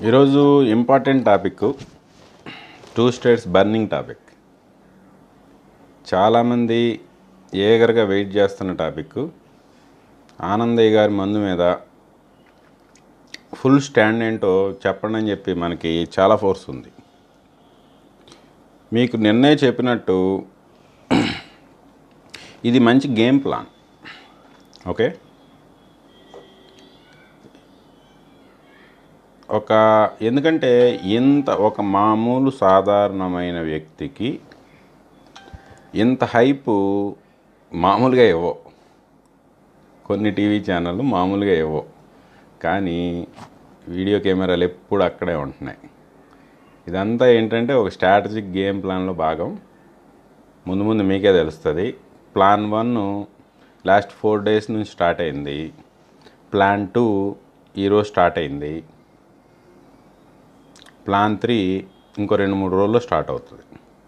ఈరోజు important topic two states burning topic చాలామంది ఏగర్గా వెయిట్ చేస్తున్న టాపిక్ ఆనందయ్య గారి మందు మీద ఫుల్ స్టాండ్ ఏంటో చెప్పండి అని చెప్పి మనకి చాలా ఫోర్స్ ఉంది మీకు నిన్నే చెప్పినట్టు ఇది మంచి గేమ్ ప్లాన్ ఓకే ఒక ఎందుకంటే ఇంత ఒక మామూలు సాధారణమైన వ్యక్తికి ఇంత హైపు మామూలుగా ఇవ్వవు కొన్ని టీవీ ఛానళ్ళు మామూలుగా ఇవ్వవు కానీ వీడియో కెమెరాలు ఎప్పుడు అక్కడే ఉంటున్నాయి ఇదంతా ఏంటంటే ఒక స్ట్రాటజిక్ గేమ్ ప్లాన్లో భాగం ముందు ముందు మీకే తెలుస్తుంది plan one last four days నుంచి స్టార్ట్ అయింది ప్లాన్ టూ ఈరోజు స్టార్ట్ అయింది ప్లాన్ త్రీ ఇంకో రెండు మూడు రోజుల్లో స్టార్ట్ అవుతుంది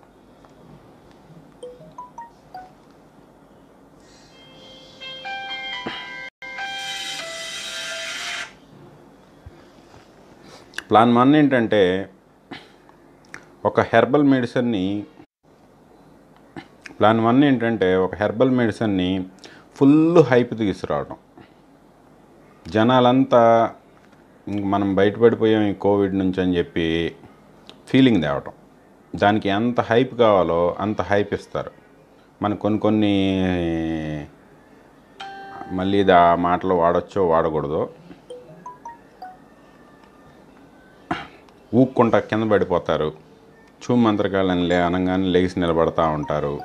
ప్లాన్ వన్ ఏంటంటే ఒక హెర్బల్ మెడిసిన్ని ప్లాన్ వన్ ఏంటంటే ఒక హెర్బల్ మెడిసిన్ని ఫుల్ హైప్ తీసుకురావడం జనాలంతా ఇంక మనం బయటపడిపోయాం ఈ కోవిడ్ నుంచి అని చెప్పి ఫీలింగ్ తేవటం దానికి ఎంత హైప్ కావాలో అంత హైప్ ఇస్తారు మనకు కొన్ని కొన్ని మళ్ళీ ఇది ఆ మాటలు వాడచ్చో వాడకూడదో ఊక్కుంటా కింద పడిపోతారు చూ మంత్రకాలని లే అనగానే లేచి నిలబడతా ఉంటారు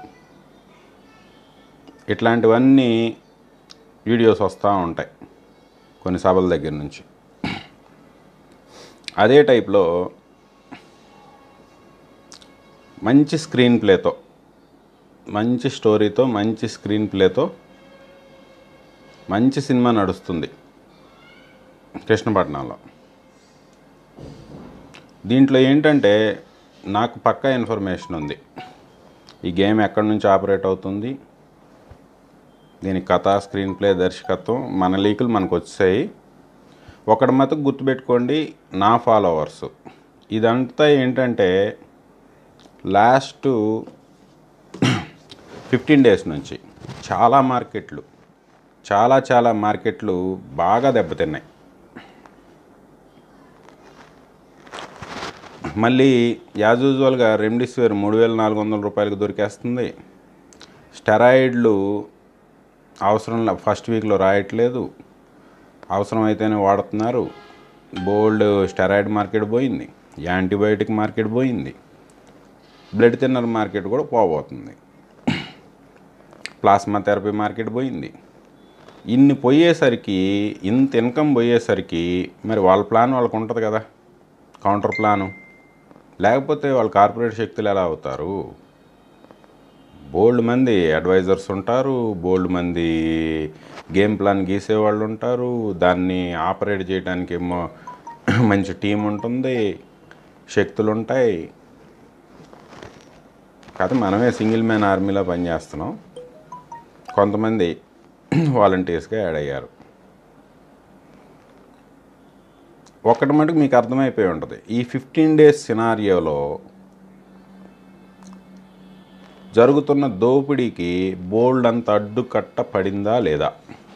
ఇట్లాంటివన్నీ వీడియోస్ వస్తూ ఉంటాయి కొన్ని సభల దగ్గర నుంచి అదే టైప్లో మంచి స్క్రీన్ ప్లేతో మంచి స్టోరీతో మంచి స్క్రీన్ ప్లేతో మంచి సినిమా నడుస్తుంది కృష్ణపట్నంలో దీంట్లో ఏంటంటే నాకు పక్కా ఇన్ఫర్మేషన్ ఉంది ఈ గేమ్ ఎక్కడి నుంచి ఆపరేట్ అవుతుంది దీని కథ స్క్రీన్ ప్లే దర్శకత్వం మన లీకులు మనకు వచ్చాయి ఒకటి మటుకు గుర్తుపెట్టుకోండి నా ఫాలోవర్స్ ఇదంతా ఏంటంటే లాస్ట్ ఫిఫ్టీన్ డేస్ నుంచి చాలా మార్కెట్లు చాలా చాలా మార్కెట్లు బాగా దెబ్బతిన్నాయి మళ్ళీ యాజ్ యూజువల్గా రెమ్డిసివిర్ మూడు వేల నాలుగు వందల రూపాయలకు దొరికేస్తుంది స్టెరాయిడ్లు అవసరం లే- ఫస్ట్ వీక్లో రాయట్లేదు అవసరమైతేనే వాడుతున్నారు బోల్డ్ స్టెరాయిడ్ మార్కెట్ పోయింది యాంటీబయాటిక్ మార్కెట్ పోయింది బ్లడ్ థిన్నర్ మార్కెట్ కూడా పోబోతుంది ప్లాస్మా థెరపీ మార్కెట్ పోయింది ఇన్ని పోయేసరికి ఇంత ఇన్కమ్ పోయేసరికి మరి వాళ్ళ ప్లాన్ వాళ్ళకు ఉంటుంది కదా కౌంటర్ ప్లాను లేకపోతే వాళ్ళు కార్పొరేట్ శక్తులు ఎలా అవుతారు బోల్డ్ మంది అడ్వైజర్స్ ఉంటారు బోల్డ్ మంది గేమ్ ప్లాన్ గీసే వాళ్ళు ఉంటారు దాన్ని ఆపరేట్ చేయడానికి ఏమో మంచి టీం ఉంటుంది శక్తులు ఉంటాయి కాదు మనమే సింగిల్ మ్యాన్ ఆర్మీలో పనిచేస్తున్నాం కొంతమంది వాలంటీర్స్గా యాడ్ అయ్యారు ఒకటి మటుకు మీకు అర్థమైపోయి ఉంటుంది ఈ ఫిఫ్టీన్ డేస్ సినారియోలో జరుగుతున్న దోపిడీకి బోల్డ్ అంత అడ్డుకట్ట పడిందా లేదా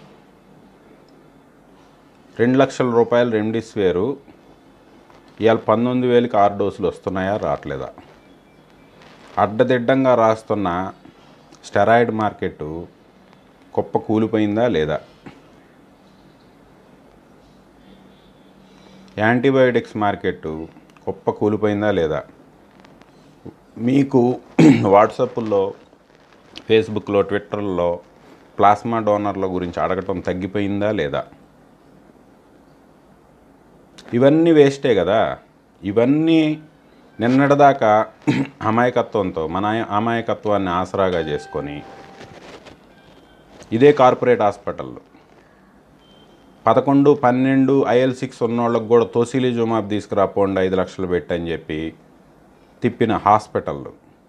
రెండు లక్షల రూపాయలు రెమ్డిసివేరు ఇవాళ పంతొమ్మిది వేలకి ఆరు డోసులు వస్తున్నాయా రావట్లేదా అడ్డదిడ్డంగా రాస్తున్న స్టెరాయిడ్ మార్కెట్ కుప్ప కూలిపోయిందా లేదా యాంటీబయోటిక్స్ మార్కెట్ కుప్ప కూలిపోయిందా లేదా మీకు వాట్సాప్లో ఫేస్బుక్లో ట్విట్టర్లో ప్లాస్మా డోనర్ల గురించి అడగటం తగ్గిపోయిందా లేదా ఇవన్నీ వేస్టే కదా ఇవన్నీ నిన్నటిదాకా అమాయకత్వంతో మన అమాయకత్వాన్ని ఆసరాగా చేసుకొని ఇదే కార్పొరేట్ హాస్పిటల్ పదకొండు పన్నెండు ఐఎల్ సిక్స్ ఉన్నోళ్ళకి కూడా తోసిలీ జుమాబ్ తీసుకురాపోండి ఐదు లక్షలు పెట్టని చెప్పి తిప్పిన హాస్పిటల్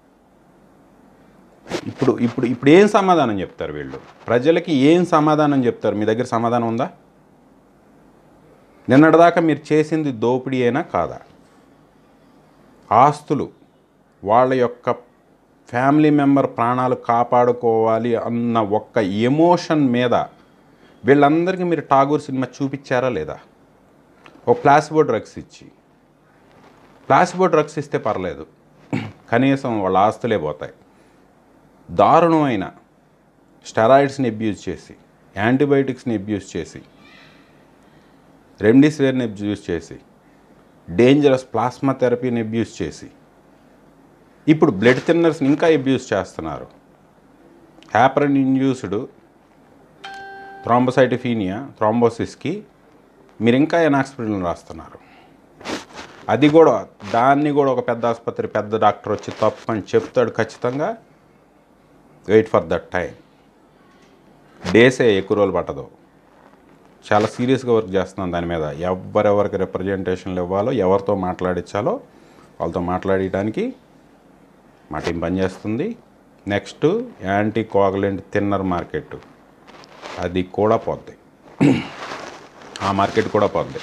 ఇప్పుడు ఇప్పుడు ఇప్పుడు ఏం సమాధానం చెప్తారు వీళ్ళు ప్రజలకి ఏం సమాధానం చెప్తారు మీ దగ్గర సమాధానం ఉందా నిన్నటిదాకా మీరు చేసింది దోపిడీ అయినా కాదా ఆస్తులు వాళ్ళ యొక్క ఫ్యామిలీ మెంబర్ ప్రాణాలు కాపాడుకోవాలి అన్న ఒక్క ఎమోషన్ మీద వీళ్ళందరికీ మీరు ఠాగూర్ సినిమా చూపించారా లేదా ఓ ప్లాసిబో డ్రగ్స్ ఇచ్చి ప్లాసిబో డ్రగ్స్ ఇస్తే పర్లేదు కనీసం వాళ్ళ ఆస్తులే పోతాయి దారుణమైన స్టెరాయిడ్స్ని అబ్యూజ్ చేసి యాంటీబయాటిక్స్ని అబ్యూజ్ చేసి రెమ్డెసివిర్ని అబ్యూజ్ చేసి డేంజరస్ ప్లాస్మా థెరపీని అబ్యూజ్ చేసి ఇప్పుడు బ్లడ్ థిన్నర్స్ని ఇంకా అబ్యూజ్ చేస్తున్నారు హ్యాపరన్ ఇండ్యూస్డ్ థ్రాంబోసైటిఫీనియా థ్రాంబోసిస్కి మీరు ఇంకా ఎనాక్స్పిరిన్ రాస్తున్నారు అది కూడా దాన్ని కూడా ఒక పెద్ద ఆసుపత్రి పెద్ద డాక్టర్ వచ్చి తప్పు అని చెప్తాడు ఖచ్చితంగా వెయిట్ ఫర్ దట్ టైం డేసే ఎక్కువ రోజులు పట్టదు చాలా సీరియస్గా వర్క్ చేస్తున్నాం దాని మీద ఎవరెవరికి రిప్రజెంటేషన్లు ఇవ్వాలో ఎవరితో మాట్లాడించాలో వాళ్ళతో మాట్లాడటానికి మా టీం పనిచేస్తుంది next anti coagulant thinner market అది కూడా పోద్ది ఆ మార్కెట్ కూడా పోద్ది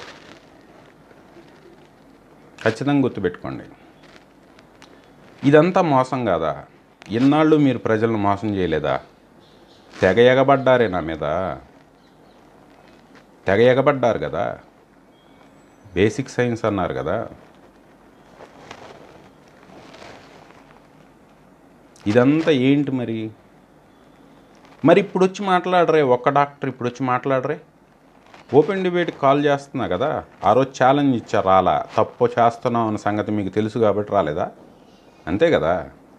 ఖచ్చితంగా గుర్తుపెట్టుకోండి ఇదంతా మోసం కాదా ఇన్నాళ్ళు మీరు ప్రజలను మోసం చేయలేదా తెగ ఎగబడ్డారే నా మీద తెగ ఎగబడ్డారు కదా బేసిక్ సైన్స్ అన్నారు కదా ఇదంతా ఏంటి మరి మరి ఇప్పుడు వచ్చి మాట్లాడరే ఒక్క డాక్టర్ ఇప్పుడు వచ్చి మాట్లాడరే ఓపెన్ డిబేట్కి కాల్ చేస్తున్నా కదా ఆ రోజు ఛాలెంజ్ ఇచ్చారు రాలా తప్పు చేస్తున్నాం అన్న సంగతి మీకు తెలుసు కాబట్టి రాలేదా అంతే కదా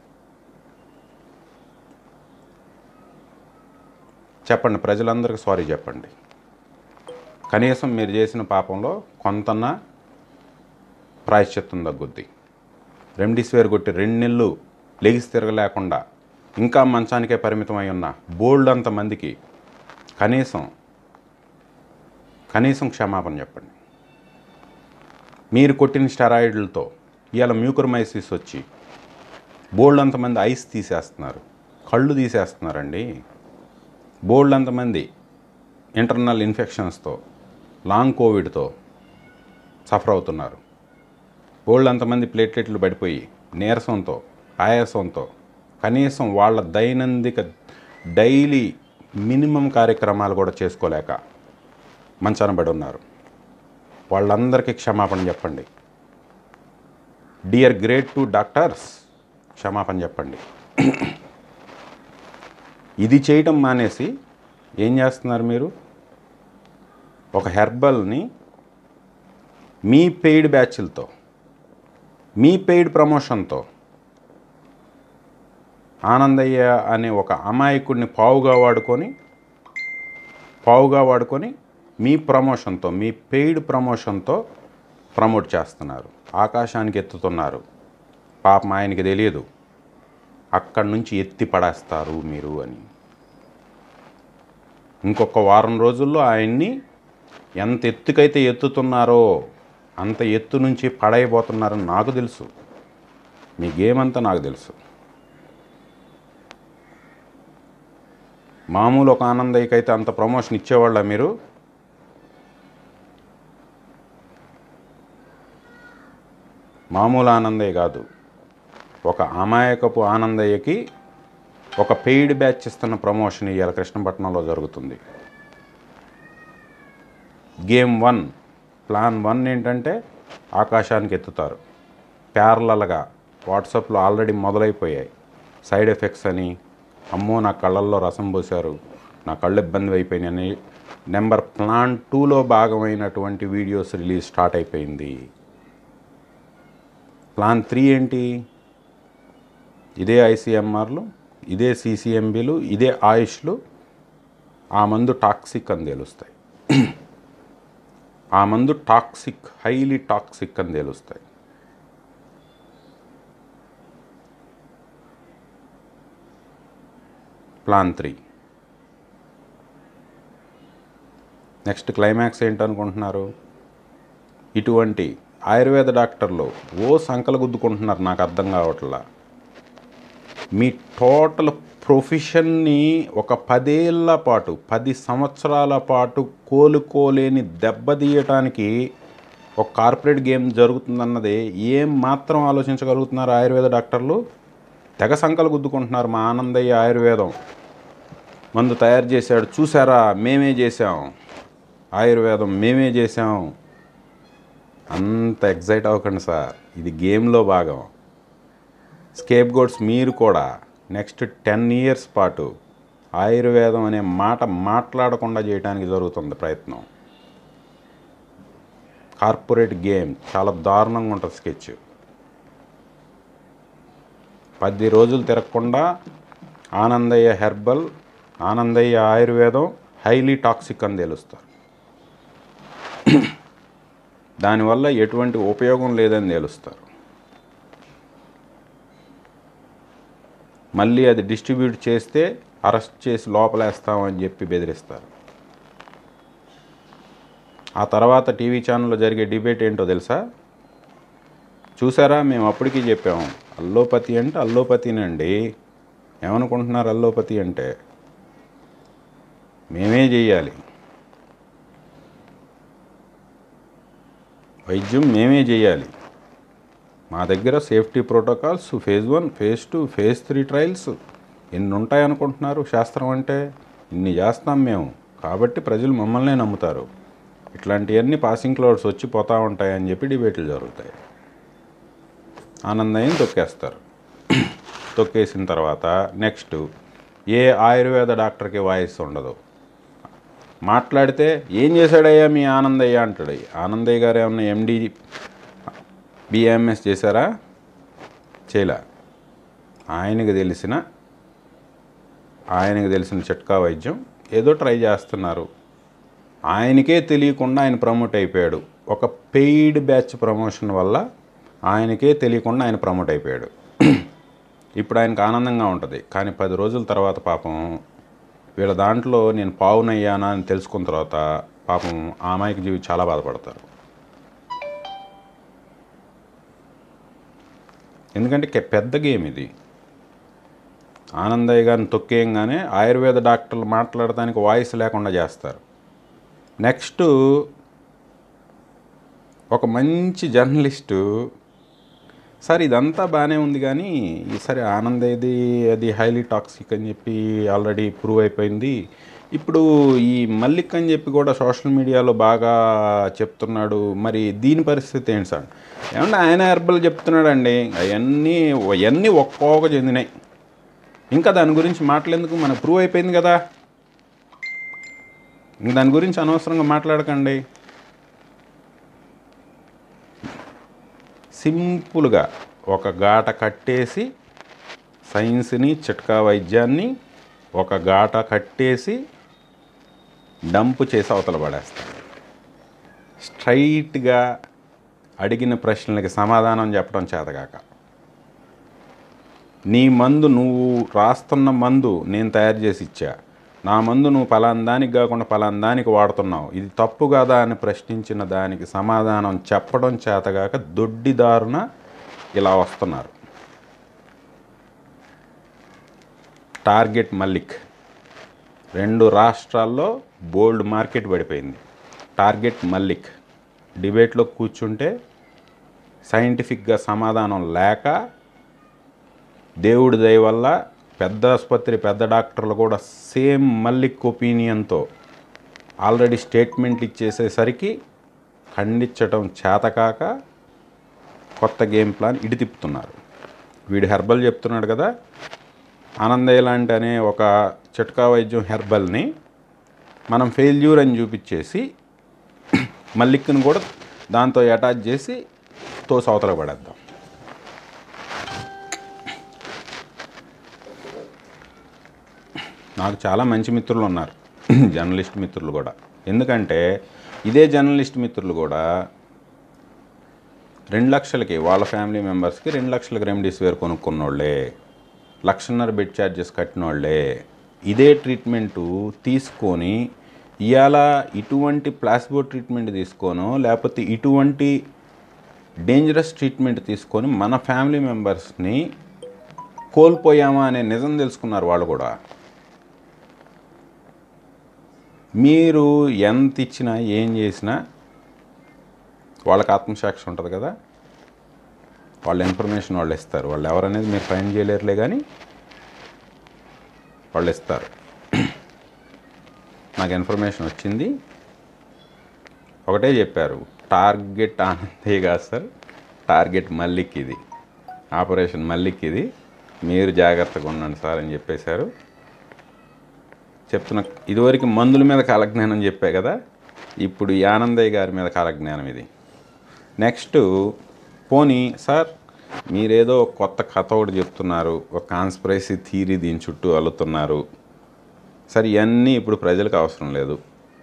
చెప్పండి ప్రజలందరికీ సారీ చెప్పండి కనీసం మీరు చేసిన పాపంలో కొంతన్నా ప్రాయశ్చిత్తం తగ్గుద్ది రెమ్డిసివిర్ కొట్టి రెండు నెలలు లెగిసి తిరగలేకుండా ఇంకా మంచానికే పరిమితమై ఉన్న బోల్డ్ అంత మందికి కనీసం కనీసం క్షమాపణ చెప్పండి మీరు కొట్టిన స్టెరాయిడ్లతో ఇవాళ మ్యూకర్మైసిస్ వచ్చి బోల్డ్ అంతమంది ఐస్ తీసేస్తున్నారు కళ్ళు తీసేస్తున్నారండి బోల్డ్ అంతమంది ఇంటర్నల్ ఇన్ఫెక్షన్స్తో లాంగ్ కోవిడ్తో సఫర్ అవుతున్నారు బోల్డ్ అంతమంది ప్లేట్లెట్లు పడిపోయి నీరసంతో ఆయాసంతో కనీసం వాళ్ళ దైనందిక డైలీ మినిమం కార్యక్రమాలు కూడా చేసుకోలేక మంచాన పడి ఉన్నారు వాళ్ళందరికీ క్షమాపణ చెప్పండి డియర్ గ్రేట్ టు డాక్టర్స్ క్షమాపణ చెప్పండి ఇది చేయటం మానేసి ఏం చేస్తున్నారు మీరు ఒక హెర్బల్ని మీ పెయిడ్ బ్యాచ్లతో మీ పెయిడ్ ప్రమోషన్తో ఆనందయ్య అనే ఒక అమాయకుడిని పావుగా వాడుకొని పావుగా వాడుకొని మీ ప్రమోషన్తో మీ పెయిడ్ ప్రమోషన్తో ప్రమోట్ చేస్తున్నారు ఆకాశానికి ఎత్తుతున్నారు పాపం ఆయనకి తెలియదు అక్కడి నుంచి ఎత్తి పడేస్తారు మీరు అని ఇంకొక వారం రోజుల్లో ఆయన్ని ఎంత ఎత్తుకైతే ఎత్తుతున్నారో అంత ఎత్తు నుంచి పడైపోతున్నారని నాకు తెలుసు మీ గేమ్ అంతా నాకు తెలుసు మామూలు ఒక ఆనందయ్యకైతే అంత ప్రమోషన్ ఇచ్చేవాళ్ళ మీరు మామూలు ఆనందయ్య కాదు ఒక అమాయకపు ఆనందయ్యకి ఒక పెయిడ్ బ్యాచ్ ఇస్తున్న ప్రమోషన్ ఇవాళ కృష్ణపట్నంలో జరుగుతుంది గేమ్ వన్ ప్లాన్ వన్ ఏంటంటే ఆకాశానికి ఎత్తుతారు ప్యారలల్గా వాట్సాప్లో ఆల్రెడీ మొదలైపోయాయి సైడ్ ఎఫెక్ట్స్ అని అమ్మో నా కళ్ళల్లో రసం పోశారు నా కళ్ళు ఇబ్బంది అయిపోయినాయని నెంబర్ ప్లాన్ టూలో భాగమైనటువంటి వీడియోస్ రిలీజ్ స్టార్ట్ అయిపోయింది ప్లాన్ త్రీ ఏంటి ఇదే ఐసీఎంఆర్లు ఇదే సీసీఎంబీలు ఇదే ఆయుష్లు ఆ మందు టాక్సిక్ అని తెలుస్తాయి ఆ మందు టాక్సిక్ హైలీ టాక్సిక్ అని తెలుస్తాయి ప్లాన్ త్రీ నెక్స్ట్ క్లైమాక్స్ ఏంటనుకుంటున్నారు ఇటువంటి ఆయుర్వేద డాక్టర్లు ఓ సంకలు గుద్దుకుంటున్నారు నాకు అర్థం కావట్లా మీ టోటల్ ప్రొఫెషన్ని ఒక పదేళ్ల పాటు పది సంవత్సరాల పాటు కోలుకోలేని దెబ్బతీయటానికి ఒక కార్పొరేట్ గేమ్ జరుగుతుందన్నది ఏం మాత్రం ఆలోచించగలుగుతున్నారు ఆయుర్వేద డాక్టర్లు తెగ సంకలు గుద్దుకుంటున్నారు మా ఆనందయ్య ఆయుర్వేదం మందు తయారు చేశాడు చూసారా మేమే చేసాం ఆయుర్వేదం మేమే చేసాం అంత ఎగ్జైట్ అవ్వకండి సార్ ఇది గేమ్లో భాగం స్కేప్ గోడ్స్ మీరు కూడా నెక్స్ట్ టెన్ ఇయర్స్ పాటు ఆయుర్వేదం అనే మాట మాట్లాడకుండా చేయడానికి జరుగుతుంది ప్రయత్నం కార్పొరేట్ గేమ్ చాలా దారుణంగా ఉంటుంది స్కెచ్ పది రోజులు తిరగకుండా ఆనందయ్య హెర్బల్ ఆనందయ్య ఆయుర్వేదం హైలీ టాక్సిక్ అని తెలుస్తారు దానివల్ల ఎటువంటి ఉపయోగం లేదని తెలుస్తారు మళ్ళీ అది డిస్ట్రిబ్యూట్ చేస్తే అరెస్ట్ చేసి లోపలేస్తామని చెప్పి బెదిరిస్తారు ఆ తర్వాత టీవీ ఛానల్లో జరిగే డిబేట్ ఏంటో తెలుసా చూసారా మేము అప్పటికీ చెప్పాము అల్లోపతి అంటే అల్లోపతినండి ఏమనుకుంటున్నారు అల్లోపతి అంటే మేమే చెయ్యాలి వైద్యం మేమే చేయాలి మా దగ్గర safety protocols phase one phase two phase three trials ఎన్ని ఉంటాయి అనుకుంటున్నారు శాస్త్రం అంటే ఇన్ని చేస్తాం మేము కాబట్టి ప్రజలు మమ్మల్నే నమ్ముతారు ఇట్లాంటివన్నీ పాసింగ్ క్లౌడ్స్ వచ్చి పోతూ ఉంటాయని చెప్పి డిబేట్లు జరుగుతాయి ఆనందయం తొక్కేస్తారు తొక్కేసిన తర్వాత నెక్స్ట్ ఏ ఆయుర్వేద డాక్టర్కి వాయిస్ ఉండదు మాట్లాడితే ఏం చేశాడయ్యా మీ ఆనందయ్య అంటాడు ఆనందయ్య గారు ఏమన్నా ఎండి బిఎంఎస్ చేశారా చేయలే ఆయనకు తెలిసిన ఆయనకు తెలిసిన చిట్కా వైద్యం ఏదో ట్రై చేస్తున్నారు ఆయనకే తెలియకుండా ఆయన ప్రమోట్ అయిపోయాడు ఒక పెయిడ్ బ్యాచ్ ప్రమోషన్ వల్ల ఆయనకే తెలియకుండా ఆయన ప్రమోట్ అయిపోయాడు ఇప్పుడు ఆయనకు ఆనందంగా ఉంటుంది కానీ పది రోజుల తర్వాత పాపం వీళ్ళ దాంట్లో నేను పావునయ్యానా అని తెలుసుకున్న తర్వాత పాపం ఆ అమాయక జీవి చాలా బాధపడతారు ఎందుకంటే కె- పెద్ద గేమ్ ఇది ఆనందయ్య గారిని తొక్కేయంగానే ఆయుర్వేద డాక్టర్లు మాట్లాడటానికి వాయిస్ లేకుండా చేస్తారు నెక్స్ట్ ఒక మంచి జర్నలిస్టు సార్ ఇదంతా బాగానే ఉంది కానీ ఈసారి ఆనందయ్యది అది హైలీ టాక్సిక్ అని చెప్పి ఆల్రెడీ ప్రూవ్ అయిపోయింది ఇప్పుడు ఈ మల్లిక్ అని చెప్పి కూడా సోషల్ మీడియాలో బాగా చెప్తున్నాడు మరి దీని పరిస్థితి ఏంటి సార్ ఏమన్నా ఆయన హెర్బల్ చెప్తున్నాడండి అవన్నీ అవన్నీ ఒక్కొక్క చెందినాయి ఇంకా దాని గురించి మాట్లాడేందుకు మనకు ప్రూవ్ అయిపోయింది కదా ఇంక దాని గురించి అనవసరంగా మాట్లాడకండి సింపుల్గా ఒక గాట కట్టేసి సైన్స్ని చిట్కా వైద్యాన్ని ఒక గాట కట్టేసి డంప్ చేసి అవతల పడేస్తారు స్ట్రైట్గా అడిగిన ప్రశ్నలకి సమాధానం చెప్పడం చేతగాక నీ మందు నువ్వు రాస్తున్న మందు నేను తయారు చేసి ఇచ్చా నా మందు నువ్వు పలానా దానికి కాకుండా పలానా దానికి వాడుతున్నావు ఇది తప్పు కదా అని ప్రశ్నించిన దానికి సమాధానం చెప్పడం చేతగాక దొడ్డిదారున ఇలా వస్తున్నారు టార్గెట్ మల్లిక్ రెండు రాష్ట్రాల్లో బోల్డ్ మార్కెట్ పడిపోయింది టార్గెట్ మల్లిక్ డిబేట్లో కూర్చుంటే సైంటిఫిక్గా సమాధానం లేక దేవుడి దయ వల్ల పెద్ద ఆసుపత్రి పెద్ద డాక్టర్లు కూడా సేమ్ మల్లిక్ ఒపీనియన్తో ఆల్రెడీ స్టేట్మెంట్లు ఇచ్చేసేసరికి ఖండించటం చేతకాక కొత్త గేమ్ ప్లాన్ ఇటు తిప్పుతున్నారు వీడు హెర్బల్ చెప్తున్నాడు కదా ఆనందయ్య లాంటి అనే ఒక చిట్కా వైద్యం హెర్బల్ని మనం ఫెయిల్యూర్ అని చూపించేసి మల్లిక్ని కూడా దాంతో అటాచ్ చేసి తోసి అవతల పడేద్దాం నాకు చాలా మంచి మిత్రులు ఉన్నారు జర్నలిస్ట్ మిత్రులు కూడా ఎందుకంటే ఇదే జర్నలిస్ట్ మిత్రులు కూడా రెండు లక్షలకి వాళ్ళ ఫ్యామిలీ మెంబర్స్కి రెండు లక్షలకి రెమ్డెసివిర్ కొనుక్కున్నోళ్ళే లక్షన్నర బెడ్ ఛార్జెస్ కట్టినోళ్ళే ఇదే ట్రీట్మెంటు తీసుకొని ఇవాళ ఇటువంటి ప్లాసిబో ట్రీట్మెంట్ తీసుకోను లేకపోతే ఇటువంటి డేంజరస్ ట్రీట్మెంట్ తీసుకొని మన ఫ్యామిలీ మెంబర్స్ని కోల్పోయామా అనే నిజం తెలుసుకున్నారు వాళ్ళు కూడా మీరు ఎంత ఇచ్చినా ఏం చేసినా వాళ్ళకి ఆత్మసాక్షి ఉంటుంది కదా వాళ్ళ ఇన్ఫర్మేషన్ వాళ్ళు ఇస్తారు వాళ్ళు ఎవరనేది మీరు ఫైండ్ చేయలేరులే కానీ వాళ్ళు ఇస్తారు నాకు ఇన్ఫర్మేషన్ వచ్చింది ఒకటే చెప్పారు టార్గెట్ ఆనందే కాదు సార్ టార్గెట్ మల్లిక్ ఇది ఆపరేషన్ మల్లిక్ ఇది మీరు జాగ్రత్తగా ఉండండి సార్ అని చెప్పేశారు చెప్తున్న ఇదివరకు మందుల మీద కాలజ్ఞానం చెప్పే కదా ఇప్పుడు ఈ ఆనందయ్య గారి మీద కాలజ్ఞానం ఇది నెక్స్ట్ పోనీ సార్ మీరేదో కొత్త కథ ఒకటి చెప్తున్నారు ఒక కాన్స్పిరసీ థీరీ దీని చుట్టూ అల్లుతున్నారు సరే ఇవన్నీ ఇప్పుడు ప్రజలకు అవసరం లేదు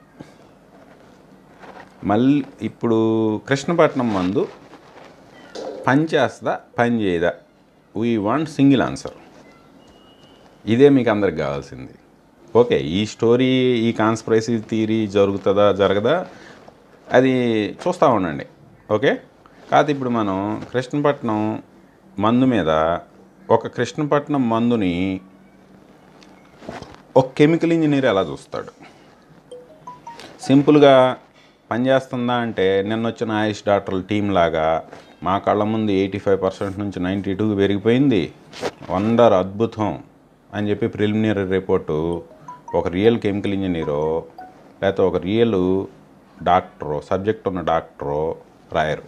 మళ్ళీ ఇప్పుడు కృష్ణపట్నం మందు పని చేస్తుందా పని చేయదా వీ వాంట్ సింగిల్ ఆన్సర్ ఇదే మీకు అందరికి కావాల్సింది ఓకే ఈ స్టోరీ ఈ కాన్స్పిరసీ థీరీ జరుగుతుందా జరగదా అది చూస్తూ ఉండండి ఓకే కాదు ఇప్పుడు మనం కృష్ణపట్నం మందు మీద ఒక కృష్ణపట్నం మందుని ఒక కెమికల్ ఇంజనీర్ ఎలా చూస్తాడు సింపుల్గా పనిచేస్తుందా అంటే నిన్న వచ్చిన ఆయుష్ డాక్టర్ల టీం లాగా మా కళ్ళ ముందు ఎయిటీ ఫైవ్ పర్సెంట్ నుంచి నైంటీ టూకి పెరిగిపోయింది వండర్ అద్భుతం అని చెప్పి ప్రిలిమినరీ రిపోర్టు ఒక రియల్ కెమికల్ ఇంజనీరో లేకపోతే ఒక రియల్ డాక్టరో సబ్జెక్ట్ ఉన్న డాక్టరో రాయరు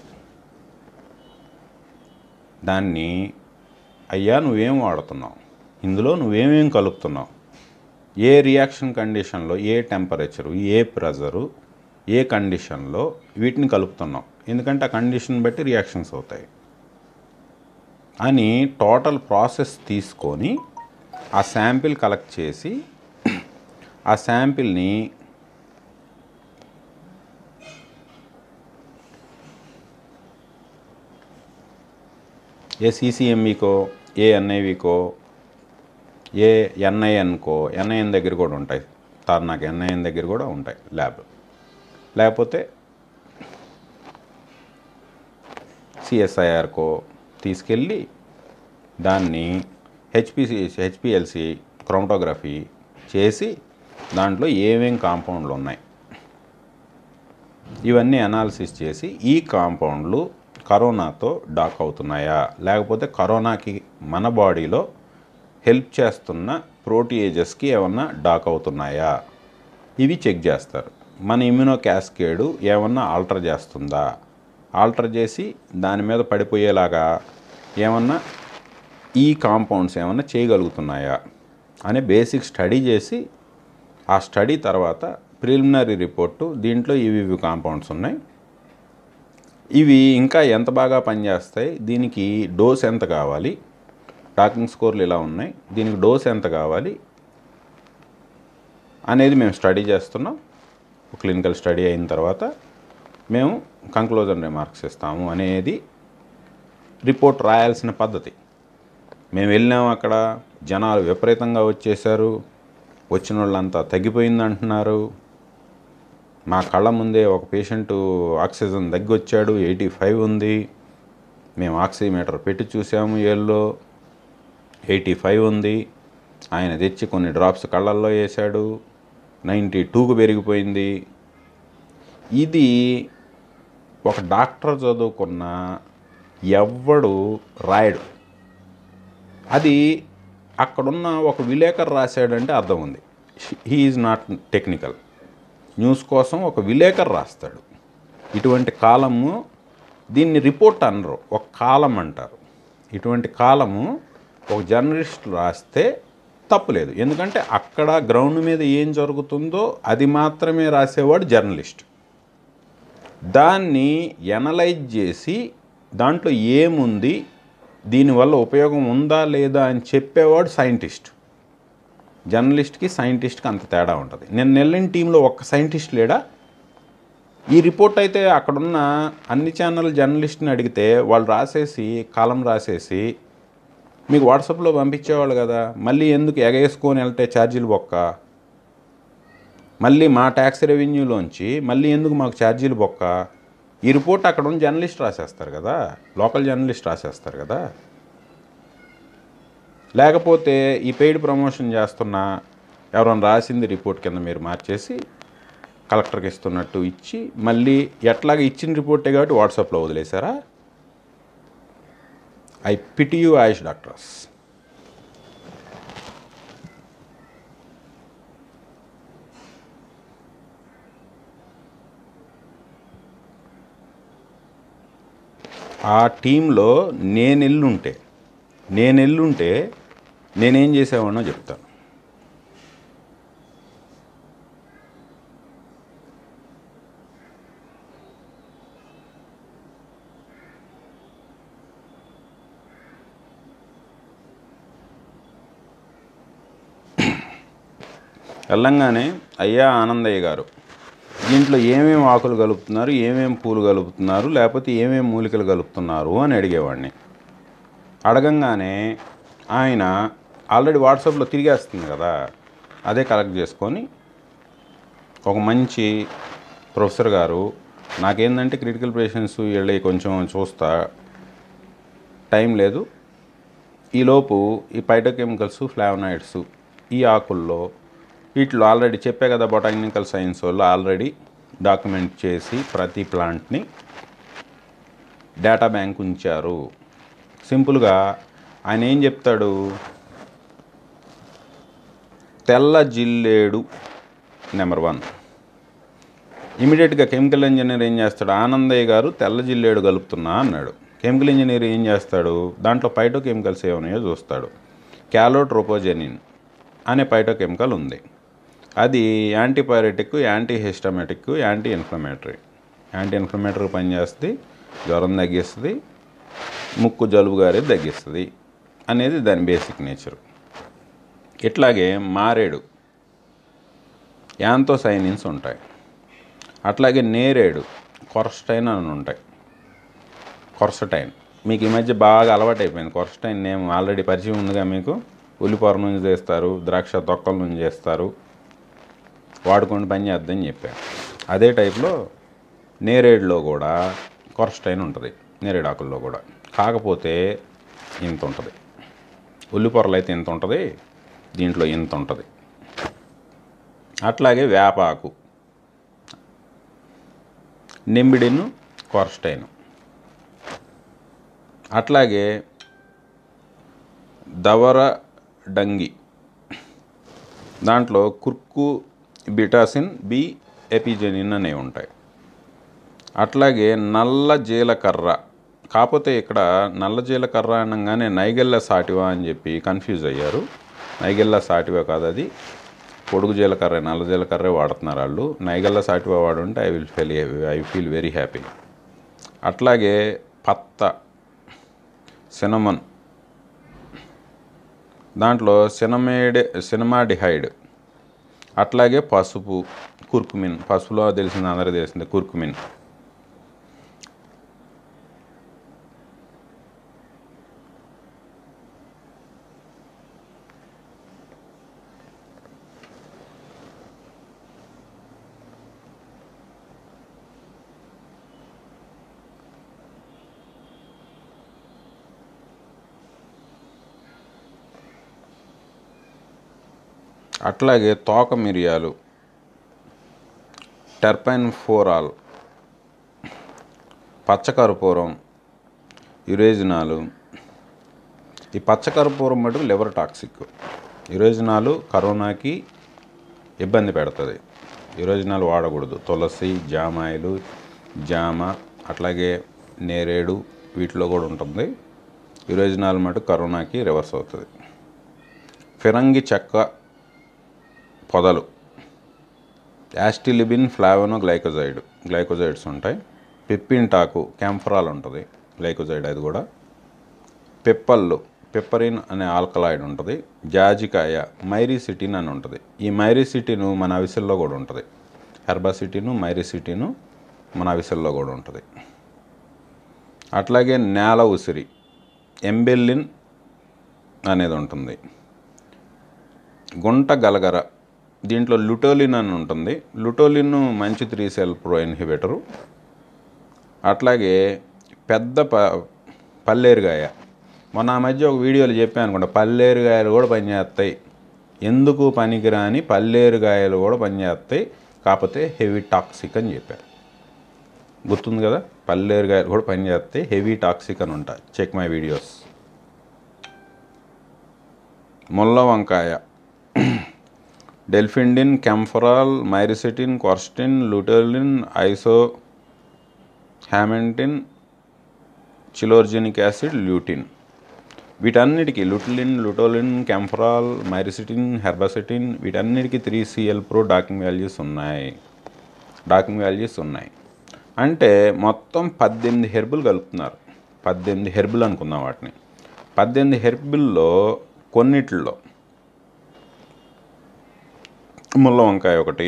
దాన్ని అయ్యా నువ్వేం వాడుతున్నావు ఇందులో నువ్వేమేం కలుపుతున్నావు ఏ రియాక్షన్ కండిషన్లో ఏ టెంపరేచరు ఏ ప్రెజరు ఏ కండిషన్లో వీటిని కలుపుతున్నాం ఎందుకంటే ఆ కండిషన్ బట్టి రియాక్షన్స్ అవుతాయి అని టోటల్ ప్రాసెస్ తీసుకొని ఆ శాంపిల్ కలెక్ట్ చేసి ఆ శాంపిల్ని ఏ సీసీఎంఈకో ఏ ఎన్ఐవికో ఏ ఎన్ఐఎన్కో ఎన్ఐఎన్ దగ్గర కూడా ఉంటాయి నాకు ఎన్ఐఎన్ దగ్గర కూడా ఉంటాయి ల్యాబ్ లేకపోతే సిఎస్ఐఆర్కో తీసుకెళ్ళి దాన్ని హెచ్పిసి హెచ్పిఎల్సి క్రోమటోగ్రఫీ చేసి దాంట్లో ఏమేం కాంపౌండ్లు ఉన్నాయి ఇవన్నీ అనాలిసిస్ చేసి ఈ కాంపౌండ్లు కరోనాతో డాక్ అవుతున్నాయా లేకపోతే కరోనాకి మన బాడీలో హెల్ప్ చేస్తున్న ప్రోటీయేజెస్కి ఏమన్నా డాక్ అవుతున్నాయా ఇవి చెక్ చేస్తారు మన ఇమ్యూనో క్యాస్కేడు ఏమన్నా ఆల్టర్ చేస్తుందా ఆల్టర్ చేసి దాని మీద పడిపోయేలాగా ఏమన్నా ఈ కాంపౌండ్స్ ఏమన్నా చేయగలుగుతున్నాయా అనే బేసిక్ స్టడీ చేసి ఆ స్టడీ తర్వాత ప్రిలిమినరీ రిపోర్టు దీంట్లో ఇవి ఇవి కాంపౌండ్స్ ఉన్నాయి ఇవి ఇంకా ఎంత బాగా పనిచేస్తాయి దీనికి డోస్ ఎంత కావాలి టాకింగ్ స్కోర్లు ఇలా ఉన్నాయి దీనికి డోస్ ఎంత కావాలి అనేది మేము స్టడీ చేస్తున్నాం క్లినికల్ స్టడీ అయిన తర్వాత మేము కంక్లూజన్ రిమార్క్స్ ఇస్తాము అనేది రిపోర్ట్ రాయాల్సిన పద్ధతి మేము వెళ్ళాము అక్కడ జనాలు విపరీతంగా వచ్చేసారు వచ్చిన వాళ్ళంతా తగ్గిపోయింది అంటున్నారు మా కళ్ళ ముందే ఒక పేషెంట్ ఆక్సిజన్ దగ్గొచ్చాడు ఎయిటీ ఫైవ్ ఉంది మేము ఆక్సిమీటర్ పెట్టి చూసాము ఏళ్ళలో ఎయిటీ ఫైవ్ ఉంది ఆయన తెచ్చి కొన్ని డ్రాప్స్ కళ్ళల్లో వేశాడు నైంటీ టూకు పెరిగిపోయింది ఇది ఒక డాక్టర్ చదువుకున్న ఎవ్వడు రాయడు అది అక్కడున్న ఒక విలేకరు రాశాడంటే అర్థం ఉంది he is not technical news కోసం ఒక విలేకరు రాస్తాడు ఇటువంటి కాలము దీన్ని రిపోర్ట్ అనరు ఒక కాలం అంటారు ఇటువంటి కాలము ఒక జర్నలిస్ట్ రాస్తే తప్పులేదు ఎందుకంటే అక్కడ గ్రౌండ్ మీద ఏం జరుగుతుందో అది మాత్రమే రాసేవాడు జర్నలిస్ట్ దాన్ని ఎనలైజ్ చేసి దాంట్లో ఏముంది దీనివల్ల ఉపయోగం ఉందా లేదా అని చెప్పేవాడు సైంటిస్ట్ జర్నలిస్ట్కి సైంటిస్ట్కి అంత తేడా ఉంటుంది నేను నెల్లిన టీంలో ఒక్క సైంటిస్ట్ లేడా ఈ రిపోర్ట్ అయితే అక్కడున్న అన్ని ఛానల్ జర్నలిస్ట్ని అడిగితే వాళ్ళు రాసేసి కాలం రాసేసి మీకు వాట్సాప్లో పంపించేవాళ్ళు కదా మళ్ళీ ఎందుకు ఎగేసుకొని వెళ్తే ఛార్జీలు బొక్క మళ్ళీ మా ట్యాక్స్ రెవెన్యూలోంచి మళ్ళీ ఎందుకు మాకు ఛార్జీలు బొక్క ఈ రిపోర్ట్ అక్కడ ఉన్న జర్నలిస్ట్ రాసేస్తారు కదా లోకల్ జర్నలిస్ట్ రాసేస్తారు కదా లేకపోతే ఈ పెయిడ్ ప్రమోషన్ చేస్తున్న ఎవరైనా రాసింది రిపోర్ట్ కింద మీరు మార్చేసి కలెక్టర్కి ఇస్తున్నట్టు ఇచ్చి మళ్ళీ ఎట్లాగ ఇచ్చిన రిపోర్టే కాబట్టి వాట్సాప్లో వదిలేశారా I pity you AYUSH doctors ఆ టీంలో నేను ఎల్లుంటే నేను ఎల్లుంటే నేనేం చేసేవాడినో చెప్తాను వెళ్ళంగానే అయ్యా ఆనందయ్య గారు దీంట్లో ఏమేమి ఆకులు కలుపుతున్నారు ఏమేమి పూలు కలుపుతున్నారు లేకపోతే ఏమేమి మూలికలు కలుపుతున్నారు అని అడిగేవాడిని అడగంగానే ఆయన ఆల్రెడీ వాట్సాప్లో తిరిగేస్తుంది కదా అదే కలెక్ట్ చేసుకొని ఒక మంచి ప్రొఫెసర్ గారు నాకేందంటే క్రిటికల్ పేషెంట్స్ వీళ్ళవి కొంచెం చూస్తా టైం లేదు ఈలోపు ఈ పైటోకెమికల్స్ ఫ్లావనాయిడ్స్ ఈ ఆకుల్లో వీటిలో ఆల్రెడీ చెప్పే కదా బొటానికల్ సైన్స్ వాళ్ళు ఆల్రెడీ డాక్యుమెంట్ చేసి ప్రతి ప్లాంట్ని డేటా బ్యాంక్ ఉంచారు సింపుల్గా ఆయన ఏం చెప్తాడు తెల్ల జిల్లేడు నెంబర్ వన్ ఇమీడియట్గా కెమికల్ ఇంజనీర్ ఏం చేస్తాడు ఆనందయ్య గారు తెల్ల జిల్లేడు కలుపుతున్నా అన్నాడు కెమికల్ ఇంజనీర్ ఏం చేస్తాడు దాంట్లో పైటో కెమికల్స్ ఏమన్నాయో చూస్తాడు క్యాలోట్రోపోజెనిన్ అనే పైటో కెమికల్ ఉంది అది antipyretic anti histaminic anti inflammatory anti inflammatory పనిచేస్తుంది జ్వరం తగ్గిస్తుంది ముక్కు జలుబు గారి తగ్గిస్తుంది అనేది దాని బేసిక్ నేచర్ ఇట్లాగే మారేడు యాంతోసైనిన్స్ ఉంటాయి అట్లాగే నేరేడు కొరస్టైన్ అని ఉంటాయి కొరసటైన్ మీకు ఈ మధ్య బాగా అలవాటు అయిపోయింది కొరసటైన్ నేమ్ ఆల్రెడీ పరిచయం ఉందిగా మీకు ఉల్లిపొర నుంచి చేస్తారు ద్రాక్ష తొక్కల నుంచి చేస్తారు వాడుకొని పని చేద్దని చెప్పాను అదే టైప్లో నేరేడులో కూడా కొరస్టైన్ ఉంటుంది నేరేడు ఆకుల్లో కూడా కాకపోతే ఇంత ఉంటుంది ఉల్లిపొరలు అయితే ఇంత ఉంటుంది దీంట్లో ఇంత ఉంటుంది అట్లాగే వేపాకు నింబిడిను కొరస్టైన్ అట్లాగే దవర డంగి దాంట్లో కుర్కు బిటాసిన్ బి ఎపిజెనిన్ అనేవి ఉంటాయి అట్లాగే నల్ల జీలకర్ర కాకపోతే ఇక్కడ నల్ల జీలకర్ర అనగానే నైగెల్ల సాటివా అని చెప్పి కన్ఫ్యూజ్ అయ్యారు నైగెల్ల సాటివా కాదు అది పొడుగు జీలకర్ర నల్ల జీలకర్రే వాడుతున్నారు వాళ్ళు నైగెల్ల సాటివా వాడుంటే I will feel I feel very happy అట్లాగే పత్త సినమన్ దాంట్లో సినమేడ్ సినిమాడిహైడ్ అట్లాగే పసుపు కుర్కుమిన్ పసుపులో తెలిసింది అందరికీ తెలిసింది కుర్కుమిన్ అట్లాగే తోక మిరియాలు టర్పైన్ ఫోరాల్ పచ్చకర్పూరం యురేజినాలు ఈ పచ్చకర్పూరం మటుకు లివర్ టాక్సిక్ యురేజినాలు కరోనాకి ఇబ్బంది పెడుతుంది యురేజినాలు వాడకూడదు తులసి జామాయిలు జామ అట్లాగే నేరేడు వీటిలో కూడా ఉంటుంది యురేజినాల్ మటుకు కరోనాకి రివర్స్ అవుతుంది ఫిరంగి చెక్క పొదలు యాస్టిలిబిన్ ఫ్లావోనో గ్లైకోజైడ్ గ్లైకోజైడ్స్ ఉంటాయి పిప్పింటాకు క్యాంఫరాల్ ఉంటుంది గ్లైకోజైడ్ అది కూడా పిప్పళ్ళు పిప్పరిన్ అనే ఆల్కలాయిడ్ ఉంటుంది జాజికాయ మైరిసిటిన్ అని ఉంటుంది ఈ మైరిసిటిన్ మన అవిసెల్లో కూడా ఉంటుంది హెర్బాసిటిను మైరిసిటిను మన అవిసెల్లో కూడా ఉంటుంది అట్లాగే నేల ఉసిరి ఎంబెల్లిన్ అనేది ఉంటుంది గుంట గలగర దీంట్లో లుటోలిన్ అని ఉంటుంది లుటోలిన్ మంచి త్రీ సెల్ ప్రో ఇన్హిబిటరు అట్లాగే పెద్ద ప పల్లేరుగాయ మొన్న ఆ మధ్య ఒక వీడియోలో చెప్పాను అనుకుంటా పల్లేరుగాయలు కూడా పనిచేస్తాయి ఎందుకు పనికిరాని పల్లేరుగాయలు కూడా పనిచేస్తాయి కాకపోతే హెవీ టాక్సిక్ అని చెప్పారు గుర్తుంది కదా పల్లేరుగాయలు కూడా పనిచేస్తాయి హెవీ టాక్సిక్ అని ఉంటాయి చెక్ మై వీడియోస్ ముల్ల వంకాయ డెల్ఫిండిన్ కెంఫరాల్ మైరిసిటిన్ క్వర్స్టిన్ లూటోలిన్ ఐసో హ్యామెంటిన్ చిలోర్జెనిక్ యాసిడ్ ల్యూటిన్ వీటన్నిటికీ లుటిలిన్ లుటోలిన్ కెంఫరాల్ మైరిసిటిన్ హెర్బసిటిన్ వీటన్నిటికీ three CL pro docking values ఉన్నాయి డాకింగ్ వాల్యూస్ ఉన్నాయి అంటే మొత్తం పద్దెనిమిది హెర్బులు కలుపుతున్నారు పద్దెనిమిది హెర్బులు అనుకుందాం వాటిని పద్దెనిమిది హెర్బుల్లో కొన్నిట్లో ముల్ల వంకాయ ఒకటి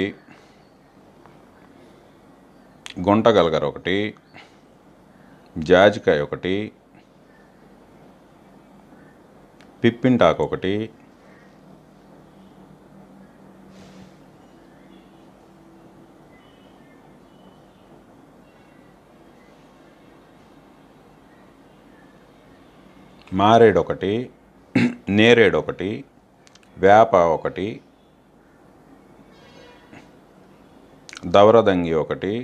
గుంటగలగర ఒకటి జాజికాయ ఒకటి పిప్పింటాకు ఒకటి మారేడు ఒకటి నేరేడు ఒకటి వేప ఒకటి దవరదంగి ఒకటి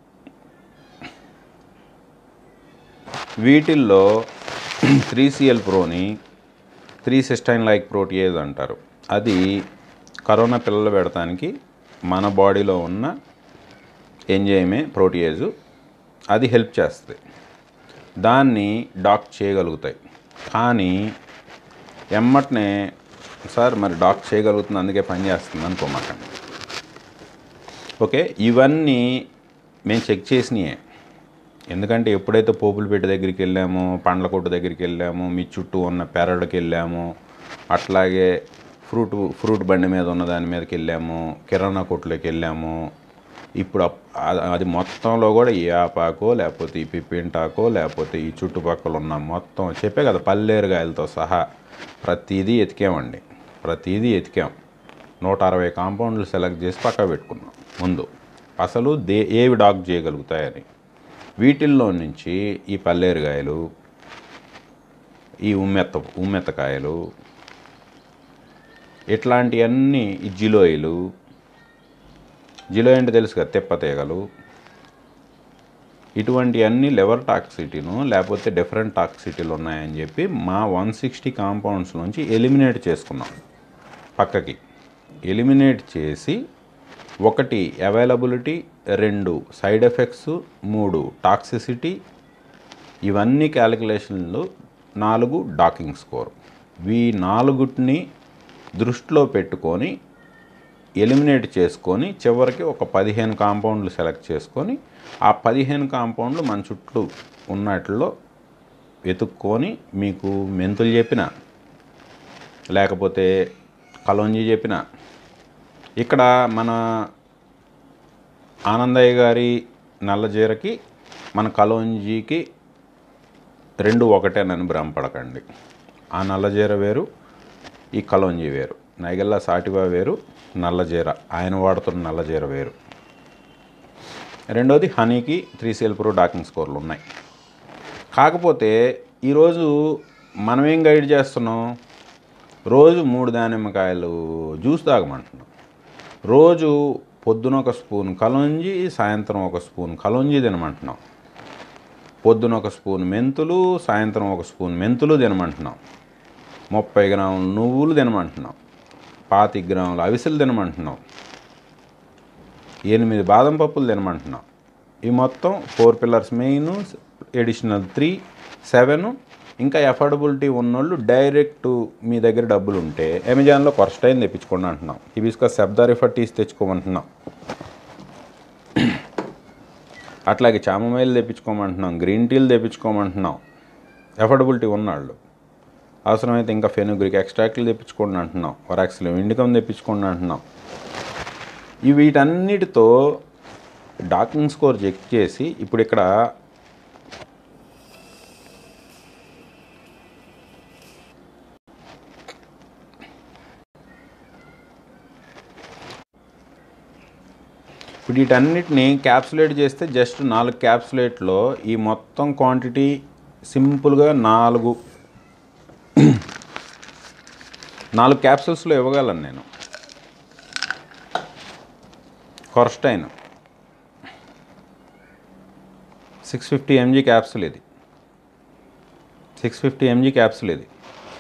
వీటిల్లో త్రీ సిఎల్ ప్రోని త్రీ సిస్టైన్ లైక్ ప్రోటియేజ్ అంటారు అది కరోనా పిల్లలు పెడతానికి మన బాడీలో ఉన్న ఎంజైమే ప్రోటియేజు అది హెల్ప్ చేస్తుంది దాన్ని డాక్ చేయగలుగుతాయి కానీ ఎమ్మటనే సార్ మరి డాక్ చేయగలుగుతుంది అందుకే పని చేస్తుంది అనుకోమాకండి ఓకే ఇవన్నీ మేము చెక్ చేసినాయే ఎందుకంటే ఎప్పుడైతే పోపులు పెట్టి దగ్గరికి వెళ్ళామో పండ్ల కొట్టు దగ్గరికి వెళ్ళాము మీ చుట్టూ ఉన్న పెరడుకి వెళ్ళాము అట్లాగే ఫ్రూట్ ఫ్రూట్ బండి మీద ఉన్న దాని మీదకి వెళ్ళాము కిరాణా కొట్టులోకి వెళ్ళాము ఇప్పుడు అప్- అది- అది మొత్తంలో కూడా ఈ ఆపాకో లేకపోతే ఈ పిప్పింటాకో లేకపోతే ఈ చుట్టుపక్కల ఉన్న మొత్తం చెప్పే కదా పల్లేరుగాయలతో సహా ప్రతిదీ ఎతికామండి ప్రతిదీ ఎతికాం నూట అరవై కాంపౌండ్లు సెలెక్ట్ చేసి పక్క పెట్టుకున్నాం ముందు అసలు దే ఏవి డాక్ చేయగలుగుతాయని వీటిల్లో నుంచి ఈ పల్లేరుగాయలు ఈ ఉమ్మెత్త ఉమ్మెత్తకాయలు ఇట్లాంటివన్నీ ఈ జిలోయిలు జిలో అంటే తెలుసు కదా తెప్పతీగలు ఇటువంటి అన్ని లెవర్ టాక్సిటీను లేకపోతే డిఫరెంట్ టాక్సిటీలు ఉన్నాయని చెప్పి మా వన్ సిక్స్టీ కాంపౌండ్స్ నుంచి ఎలిమినేట్ చేసుకున్నాం పక్కకి ఎలిమినేట్ చేసి ఒకటి అవైలబిలిటీ రెండు సైడ్ ఎఫెక్ట్స్ మూడు టాక్సిసిటీ ఇవన్నీ క్యాలిక్యులేషన్లు నాలుగు డాకింగ్ స్కోర్ ఈ నాలుగుటిని దృష్టిలో పెట్టుకొని ఎలిమినేట్ చేసుకొని చివరికి ఒక పదిహేను కాంపౌండ్లు సెలెక్ట్ చేసుకొని ఆ పదిహేను కాంపౌండ్లు మన చుట్టూ ఉన్నట్లో వెతుక్కొని మీకు మెంతులు చెప్పిన లేకపోతే కలోంజీ చెప్పిన ఇక్కడ మన ఆనందయ్య గారి నల్లజీరకి మన కలోంజీకి రెండు ఒకటేనని భ్రమపడకండి ఆ నల్లజీర వేరు ఈ కలోంజీ వేరు నైగల్లా సాటివా వేరు నల్లజీర ఆయన వాడుతున్న నల్లజీర వేరు రెండోది హనీకి త్రీ సేల్ ప్రో డాకింగ్ స్కోర్లు ఉన్నాయి కాకపోతే ఈరోజు మనం ఏం గైడ్ చేస్తున్నాం రోజు మూడు దానిమ్మకాయలు జ్యూస్ తాగమంటున్నాం రోజు పొద్దున ఒక స్పూన్ కలోంజి సాయంత్రం ఒక స్పూన్ కలోంజి తినమంటున్నాం పొద్దున ఒక స్పూన్ మెంతులు సాయంత్రం ఒక స్పూన్ మెంతులు తినమంటున్నాం ముప్పై గ్రాములు నువ్వులు తినమంటున్నాం పాతి గ్రాములు అవిసెలు తినమంటున్నాం ఎనిమిది బాదం పప్పులు తినమంటున్నాం ఈ మొత్తం four pillars main additional three seven ఇంకా అఫోర్డబిలిటీ ఉన్నోళ్ళు డైరెక్ట్ మీ దగ్గర డబ్బులు ఉంటే అమెజాన్లో కొరస్టైన్ తెప్పించుకోండి అంటున్నాం హిబిస్కా శబ్దారిఫర్ టీస్ తెచ్చుకోమంటున్నాం అట్లాగే చామమైలు తెప్పించుకోమంటున్నాం గ్రీన్ టీలు తెప్పించుకోమంటున్నాం అఫోర్డబిలిటీ ఉన్నాళ్ళు అవసరమైతే ఇంకా ఫెనుగ్రిక్ ఎక్స్ట్రాక్ట్లు తెప్పించుకోండి అంటున్నాం వరాక్సిల్ ఇండికం తెప్పించుకోండి అంటున్నాం ఈ వీటన్నిటితో డాకింగ్ స్కోర్ చెక్ చేసి ఇప్పుడు ఇక్కడ ఇప్పుడు వీటన్నిటిని క్యాప్సులేట్ చేస్తే జస్ట్ నాలుగు క్యాప్సులేట్లో ఈ మొత్తం క్వాంటిటీ సింపుల్గా నాలుగు నాలుగు క్యాప్సూల్స్లో ఇవ్వగలను నేను quercetin six fifty MG capsule ఇది సిక్స్ ఫిఫ్టీ ఎంజీ క్యాప్సూల్ ఇది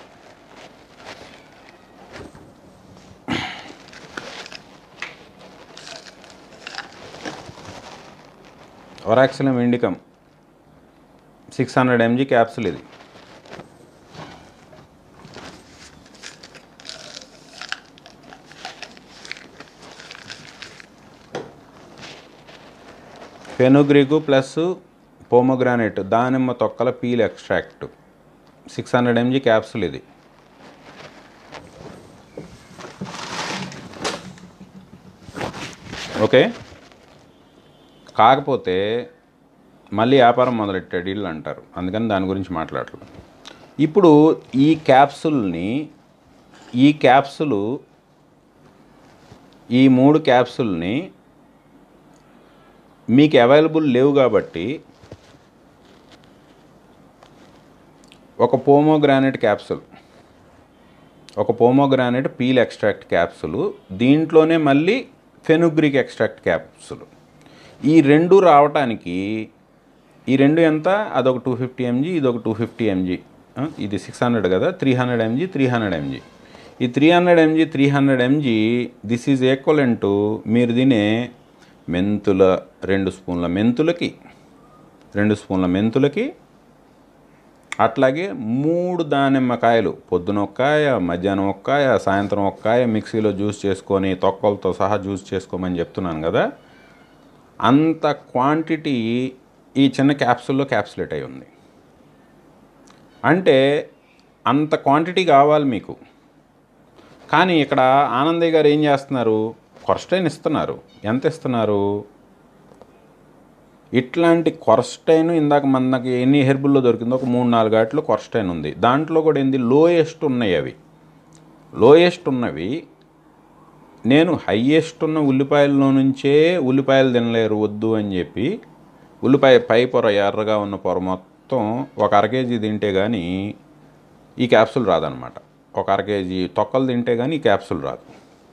oroxylum indicum six hundred MG capsule ఇది ఫెనుగ్రీకు ప్లస్ పోమోగ్రానైట్ దానిమ్మ తొక్కల peel extract six hundred MG capsule ఇది ఓకే కాకపోతే మళ్ళీ వ్యాపారం మొదలెట్టాడు వీళ్ళు అంటారు అందుకని దాని గురించి మాట్లాడలేదు ఇప్పుడు ఈ క్యాప్సుల్ని ఈ క్యాప్సులు ఈ మూడు క్యాప్సుల్ని మీకు అవైలబుల్ లేవు కాబట్టి ఒక పోమోగ్రానైట్ క్యాప్సుల్ ఒక పోమోగ్రానైట్ పీల్ ఎక్స్ట్రాక్ట్ క్యాప్సుల్ దీంట్లోనే మళ్ళీ ఫెనుగ్రిక్ ఎక్స్ట్రాక్ట్ క్యాప్సుల్ ఈ రెండు రావటానికి ఈ రెండు ఎంత అదొక టూ ఫిఫ్టీ ఎంజీ ఇది ఒక టూ ఫిఫ్టీ ఎంజీ ఇది సిక్స్ హండ్రెడ్ కదా three hundred MG three hundred MG ఈ three hundred MG three hundred MG this is equal to మీరు తినే మెంతుల రెండు స్పూన్ల మెంతులకి రెండు స్పూన్ల మెంతులకి అట్లాగే మూడు దానిమ్మకాయలు పొద్దున ఒక్కాయ మధ్యాహ్నం ఒక్కాయ సాయంత్రం ఒక్కాయ మిక్సీలో జ్యూస్ చేసుకొని తొక్కలతో సహా జ్యూస్ చేసుకోమని చెప్తున్నాను కదా అంత క్వాంటిటీ ఈ చిన్న క్యాప్సూల్లో క్యాప్సులేట్ అయి ఉంది అంటే అంత క్వాంటిటీ కావాలి మీకు కానీ ఇక్కడ ఆనందయ్య గారు ఏం చేస్తున్నారు కొరస్టైన్ ఇస్తున్నారు ఎంత ఇస్తున్నారు ఇట్లాంటి కొరస్టైన్ ఇందాక మనకి ఎన్ని హెర్బుల్లో దొరికిందో ఒక మూడు నాలుగు ఆటలు కొరస్టైన్ ఉంది దాంట్లో కూడా ఏంది లోయెస్ట్ ఉన్నాయి అవి లోయెస్ట్ ఉన్నవి నేను హయ్యెస్ట్ ఉన్న ఉల్లిపాయల్లో నుంచే ఉల్లిపాయలు తినలేరు వద్దు అని చెప్పి ఉల్లిపాయ పై పొర ఎర్రగా ఉన్న పొర మొత్తం ఒక అర కేజీ తింటే కానీ ఈ క్యాప్సూల్ రాదనమాట ఒక అర కేజీ తొక్కలు తింటే కానీ ఈ క్యాప్సూల్ రాదు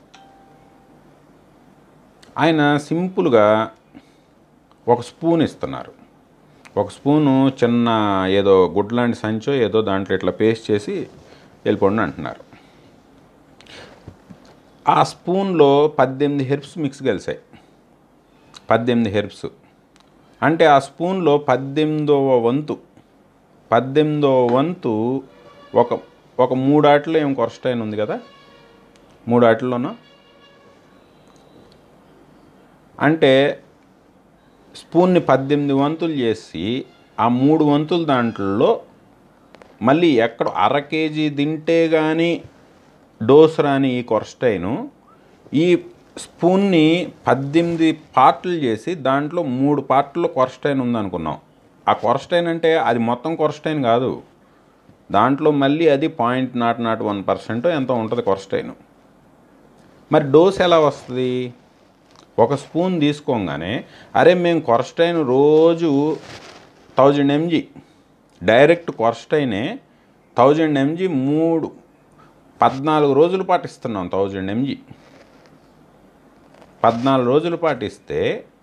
ఆయన సింపుల్గా ఒక స్పూన్ ఇస్తున్నారు ఒక స్పూను చిన్న ఏదో గుడ్ లాంటి సంచో ఏదో దాంట్లో ఇట్లా పేస్ట్ చేసి వెళ్ళిపోండి అంటున్నారు ఆ స్పూన్లో పద్దెనిమిది హెర్బ్స్ మిక్స్ కలిసాయి పద్దెనిమిది హెర్బ్స్ అంటే ఆ స్పూన్లో పద్దెనిమిదవ వంతు పద్దెనిమిదవ వంతు ఒక ఒక మూడాటిలో ఏం కొరస్టైన్ ఉంది కదా మూడాటిలోనూ అంటే స్పూన్ని పద్దెనిమిది వంతులు చేసి ఆ మూడు వంతులు దాంట్లో మళ్ళీ ఎక్కడ అర కేజీ తింటే కానీ డోస్ రాని ఈ కొరస్టైను ఈ స్పూన్ని పద్దెనిమిది పార్ట్లు చేసి దాంట్లో మూడు పార్ట్లో కొరస్టైన్ ఉందనుకున్నాం ఆ కొరస్టైన్ అంటే అది మొత్తం కొరస్టైన్ కాదు దాంట్లో మళ్ళీ అది point not not one percent ఎంతో ఉంటుంది కొరస్టైన్ మరి డోస్ ఎలా వస్తుంది ఒక స్పూన్ తీసుకోగానే అరే మేము కొరస్టైన్ రోజు థౌజండ్ ఎంజీ డైరెక్ట్ కొరస్టైనే థౌజండ్ ఎంజీ మూడు పద్నాలుగు రోజుల పాటు ఇస్తున్నాం థౌజండ్ ఎంజీ పద్నాలుగు రోజుల పాటు ఇస్తే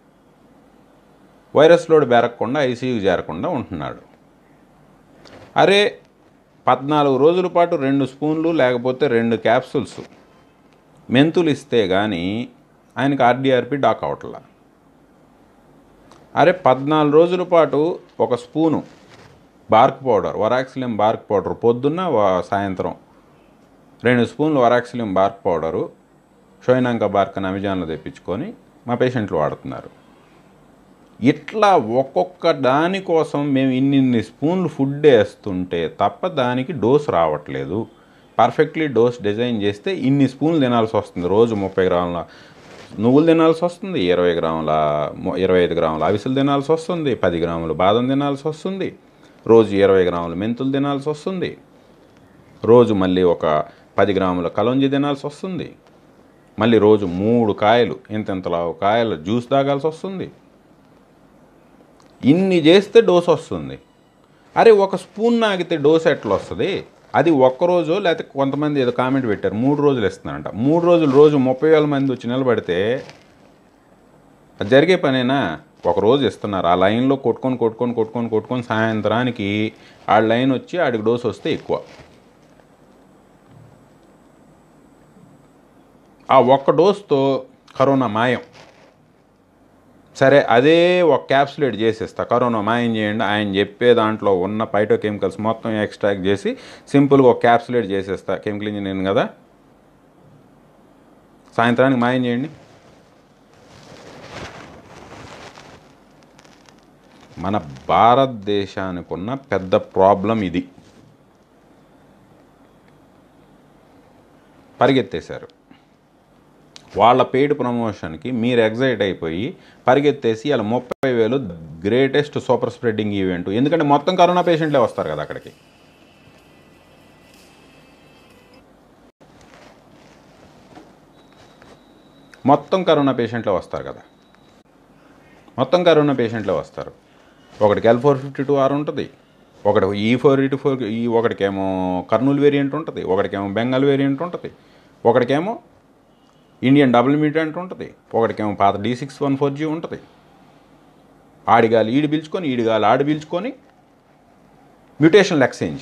వైరస్ లోడ్ బెరగకుండా ఐసీయూకి చేరకుండా ఉంటున్నాడు అరే పద్నాలుగు రోజుల పాటు రెండు స్పూన్లు లేకపోతే రెండు క్యాప్సూల్స్ మెంతులు ఇస్తే కానీ ఆయనకి ఆర్డీఆర్పి డాక్ అవట్లా అరే పద్నాలుగు రోజుల పాటు ఒక spoon bark powder oroxylum bark powder పొద్దున్న వ- సాయంత్రం రెండు స్పూన్లు వరాక్సిలియం బార్క్ పౌడరు షోయినాంక బార్క్ అని అమెజాన్లో తెప్పించుకొని మా పేషెంట్లు వాడుతున్నారు ఇట్లా ఒక్కొక్క దానికోసం మేము ఇన్నిన్ని స్పూన్లు ఫుడ్ వేస్తుంటే తప్ప దానికి డోస్ రావట్లేదు పర్ఫెక్ట్లీ డోస్ డిజైన్ చేస్తే ఇన్ని స్పూన్లు తినాల్సి వస్తుంది రోజు ముప్పై గ్రాముల నువ్వులు తినాల్సి వస్తుంది ఇరవై గ్రాముల ము- ఇరవై ఐదు గ్రాముల అవిసెలు తినాల్సి వస్తుంది పది గ్రాములు బాదం తినాల్సి వస్తుంది రోజు ఇరవై గ్రాముల మెంతులు తినాల్సి వస్తుంది రోజు మళ్ళీ ఒక పది గ్రాముల కలంజి తినాల్సి వస్తుంది మళ్ళీ రోజు మూడు కాయలు ఇంతెంతలా కాయలు జ్యూస్ తాగాల్సి వస్తుంది ఇన్ని చేస్తే డోస్ వస్తుంది అరే ఒక స్పూన్ నాగితే డోస్ ఎట్లా వస్తుంది అది ఒక్కరోజు లేకపోతే కొంతమంది ఏదో కామెంట్ పెట్టారు మూడు రోజులు ఇస్తున్నారంట మూడు రోజులు రోజు ముప్పై వేల మంది వచ్చి నిలబడితే అది జరిగే పనేనా ఒక రోజు ఇస్తున్నారు ఆ లైన్లో కొట్టుకొని కొట్టుకొని కొట్టుకొని కొట్టుకొని సాయంత్రానికి ఆ లైన్ వచ్చి ఆడికి డోస్ వస్తే ఎక్కువ ఆ ఒక్క డోస్తో కరోనా మాయం సరే అదే ఒక క్యాప్సులేట్ చేసేస్తా కరోనా మాయం చేయండి ఆయన చెప్పే దాంట్లో ఉన్న పైటో కెమికల్స్ మొత్తం ఎక్స్ట్రాక్ట్ చేసి సింపుల్గా ఒక క్యాప్సులేట్ చేసేస్తా కెమికల్ ఇంజనీరింగ్ కదా సాయంత్రానికి మాయం చేయండి మన భారతదేశానికి ఉన్న పెద్ద ప్రాబ్లం ఇది పరిగెత్తేశారు వాళ్ళ పెయిడ్ ప్రమోషన్కి మీరు ఎగ్జైట్ అయిపోయి పరిగెత్తేసి అలా ముప్పై వేలు గ్రేటెస్ట్ సూపర్ స్ప్రెడ్డింగ్ ఈవెంట్ ఎందుకంటే మొత్తం కరోనా పేషెంట్లే వస్తారు కదా అక్కడికి మొత్తం కరోనా పేషెంట్లే వస్తారు కదా మొత్తం కరోనా పేషెంట్లే వస్తారు ఒకటికి L four fifty two R ఉంటుంది ఒకటి ఈ ఫోర్ ఎయిటీ ఫోర్ ఈ ఒకటికేమో కర్నూలు వేరియంట్ ఉంటుంది ఒకటికేమో బెంగాల్ వేరియంట్ ఉంటుంది ఒకటికేమో ఇండియన్ డబుల్ మ్యూటెంట్ ఉంటుంది ఒకటికేమో పాత D six one four G ఉంటుంది ఆడిగాలి ఈడు పిలుచుకొని ఈడిగాలి ఆడి పిలుచుకొని మ్యూటేషన్లు ఎక్స్చేంజ్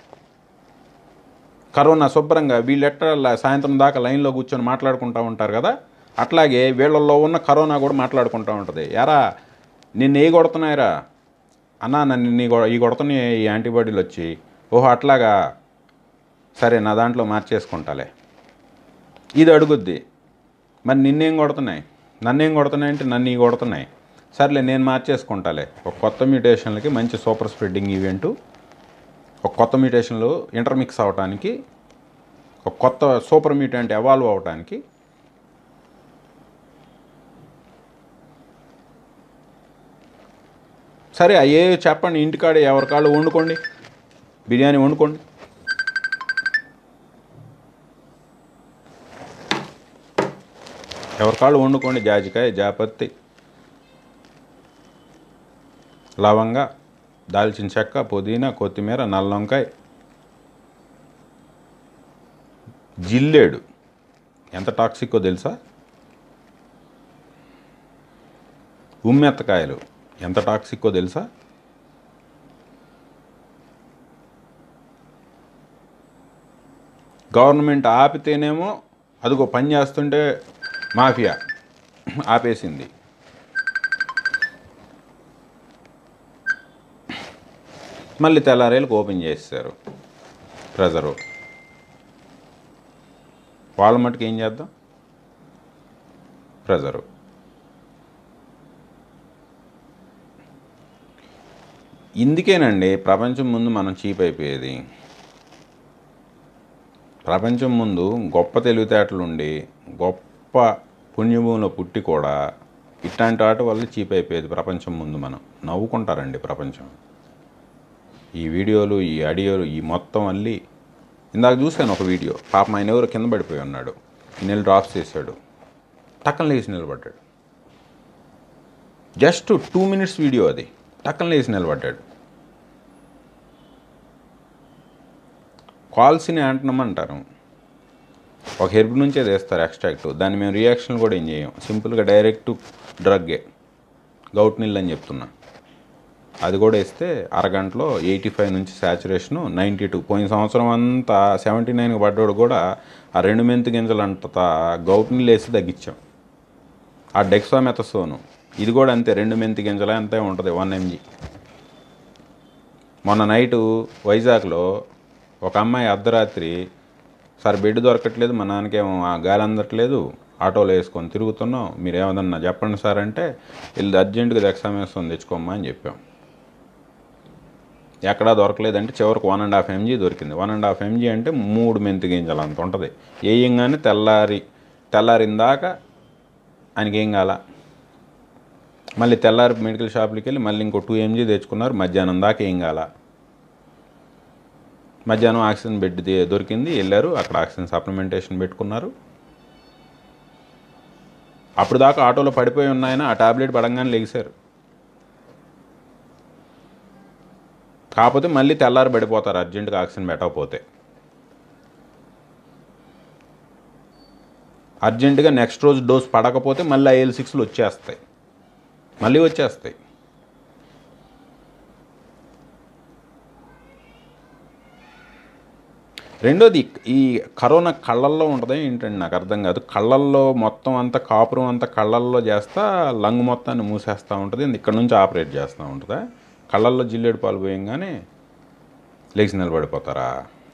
కరోనా శుభ్రంగా వీళ్ళు ఎట్లా సాయంత్రం దాకా లైన్లో కూర్చొని మాట్లాడుకుంటూ ఉంటారు కదా అట్లాగే వీళ్ళల్లో ఉన్న కరోనా కూడా మాట్లాడుకుంటూ ఉంటుంది ఎరా నిన్ను ఏ కొడుతున్నాయిరా అన్నా నన్ను నీ కొ- ఈ కొడుతున్నాయి ఈ యాంటీబాడీలు వచ్చి ఓహో అట్లాగా సరే నా దాంట్లో మార్చేసుకుంటాలే ఇది అడుగుద్ది మరి నిన్నేం కొడుతున్నాయి నన్నేం కొడుతున్నాయి అంటే నన్ను ఈ కొడుతున్నాయి సర్లే నేను మార్చేసుకుంటాలే ఒక కొత్త మ్యూటేషన్లకి మంచి సూపర్ స్ప్రెడ్డింగ్ ఈవెంటు ఒక కొత్త మ్యూటేషన్లు ఇంటర్మిక్స్ అవడానికి ఒక కొత్త సూపర్ మ్యూటెంట్ ఎవాల్వ్ అవడానికి సరే అయ్యే చెప్పండి ఇంటికాడ ఎవరికాళ్ళు వండుకోండి బిర్యానీ వండుకోండి ఎవరికాళ్ళు వండుకోండి జాజికాయ జాపత్తి లవంగ దాల్చిన చెక్క పుదీనా కొత్తిమీర నల్ల వంకాయ జిల్లేడు ఎంత టాక్సిక్కో తెలుసా ఉమ్మెత్తకాయలు ఎంత టాక్సిక్కో తెలుసా గవర్నమెంట్ ఆపితేనేమో అదిగో పని చేస్తుంటే మాఫియా ఆపేసింది మళ్ళీ తెల్లారేళ్ళకి ఓపెన్ చేసేసారు ప్రెజరు వాళ్ళ మటుకు ఏం చేద్దాం ప్రెజరు ఇందుకేనండి ప్రపంచం ముందు మనం చీప్ అయిపోయేది ప్రపంచం ముందు గొప్ప తెలివితేటలు ఉండి గొప్ప పుణ్యభూమిలో పుట్టి కూడా ఇట్లాంటి వాటి వల్ల చీప్ అయిపోయేది ప్రపంచం ముందు మనం నవ్వుకుంటారండి ప్రపంచం ఈ వీడియోలు ఈ ఆడియోలు ఈ మొత్తం అల్లి ఇందాక చూశాను ఒక వీడియో పాపం ఆయన ఎవరు కింద పడిపోయి ఉన్నాడు నీళ్ళు డ్రాప్స్ చేశాడు టక్కన లేచి నిలబడ్డాడు జస్ట్ టూ మినిట్స్ వీడియో అది టక్కన లేచి నిలబడ్డాడు కాల్సిని యాంటనం అంటారు ఒక హెర్బ్ నుంచే తీస్తారు ఎక్స్ట్రాక్ట్ దాన్ని మేము రియాక్షన్ కూడా ఏం చేయం సింపుల్గా డైరెక్ట్ డ్రగ్గే గౌట్ నీళ్ళు అని చెప్తున్నా అది కూడా ఇస్తే అరగంటలో ఎయిటీ ఫైవ్ నుంచి శాచురేషను నైంటీ టూ పోయిన సంవత్సరం అంతా సెవెంటీ నైన్కి పడ్డాడు కూడా ఆ రెండు మెంతి గింజలు అంత గౌట్ నీళ్ళు వేసి తగ్గించాం ఆ డెక్సామెథసోను ఇది కూడా అంతే రెండు మెంతి గింజలే అంతే ఉంటుంది వన్ ఎంజీ మొన్న నైటు వైజాగ్లో ఒక అమ్మాయి అర్ధరాత్రి సార్ బెడ్ దొరకట్లేదు మా నాన్నకేమో ఆ గాలి అందట్లేదు ఆటోలో వేసుకొని తిరుగుతున్నాం మీరు ఏమన్నా చెప్పండి సార్ అంటే వెళ్ళి అర్జెంటుగా దక్షామేస్తుంది తెచ్చుకోమ్మా అని చెప్పాం ఎక్కడా దొరకలేదంటే చివరికి వన్ అండ్ హాఫ్ ఎంజీ దొరికింది వన్ అండ్ హాఫ్ ఎంజీ అంటే మూడు మెంతి గింజలు అంత ఉంటుంది వేయంగానే తెల్లారి తెల్లారిందాక ఆయనకి ఏం కాల మళ్ళీ తెల్లారి మెడికల్ షాప్కి వెళ్ళి మళ్ళీ ఇంకో టూ ఎంజీ తెచ్చుకున్నారు మధ్యాహ్నం దాకా ఏం కాల మధ్యాహ్నం ఆక్సిజన్ బెడ్ ది- దొరికింది వెళ్ళారు అక్కడ ఆక్సిజన్ సప్లిమెంటేషన్ పెట్టుకున్నారు అప్పుడు దాకా ఆటోలో పడిపోయి ఉన్నాయని ఆ టాబ్లెట్ పడంగానే లెగిశారు కాకపోతే మళ్ళీ తెల్లారి పడిపోతారు అర్జెంటుగా ఆక్సిజన్ పెట్టకపోతే అర్జెంటుగా నెక్స్ట్ రోజు డోస్ పడకపోతే మళ్ళీ ఐఎల్ సిక్స్లు వచ్చేస్తాయి మళ్ళీ వచ్చేస్తాయి రెండోది ఈ కరోనా కళ్ళల్లో ఉంటుంది ఏంటండి నాకు అర్థం కాదు కళ్ళల్లో మొత్తం అంతా కాపురం అంతా కళ్ళల్లో చేస్తా లంగ్ మొత్తాన్ని మూసేస్తూ ఉంటుంది ఇక్కడ నుంచి ఆపరేట్ చేస్తూ ఉంటుందా కళ్ళల్లో జిల్లేడు పాలు పోయంగానే లేచి నిలబడిపోతారా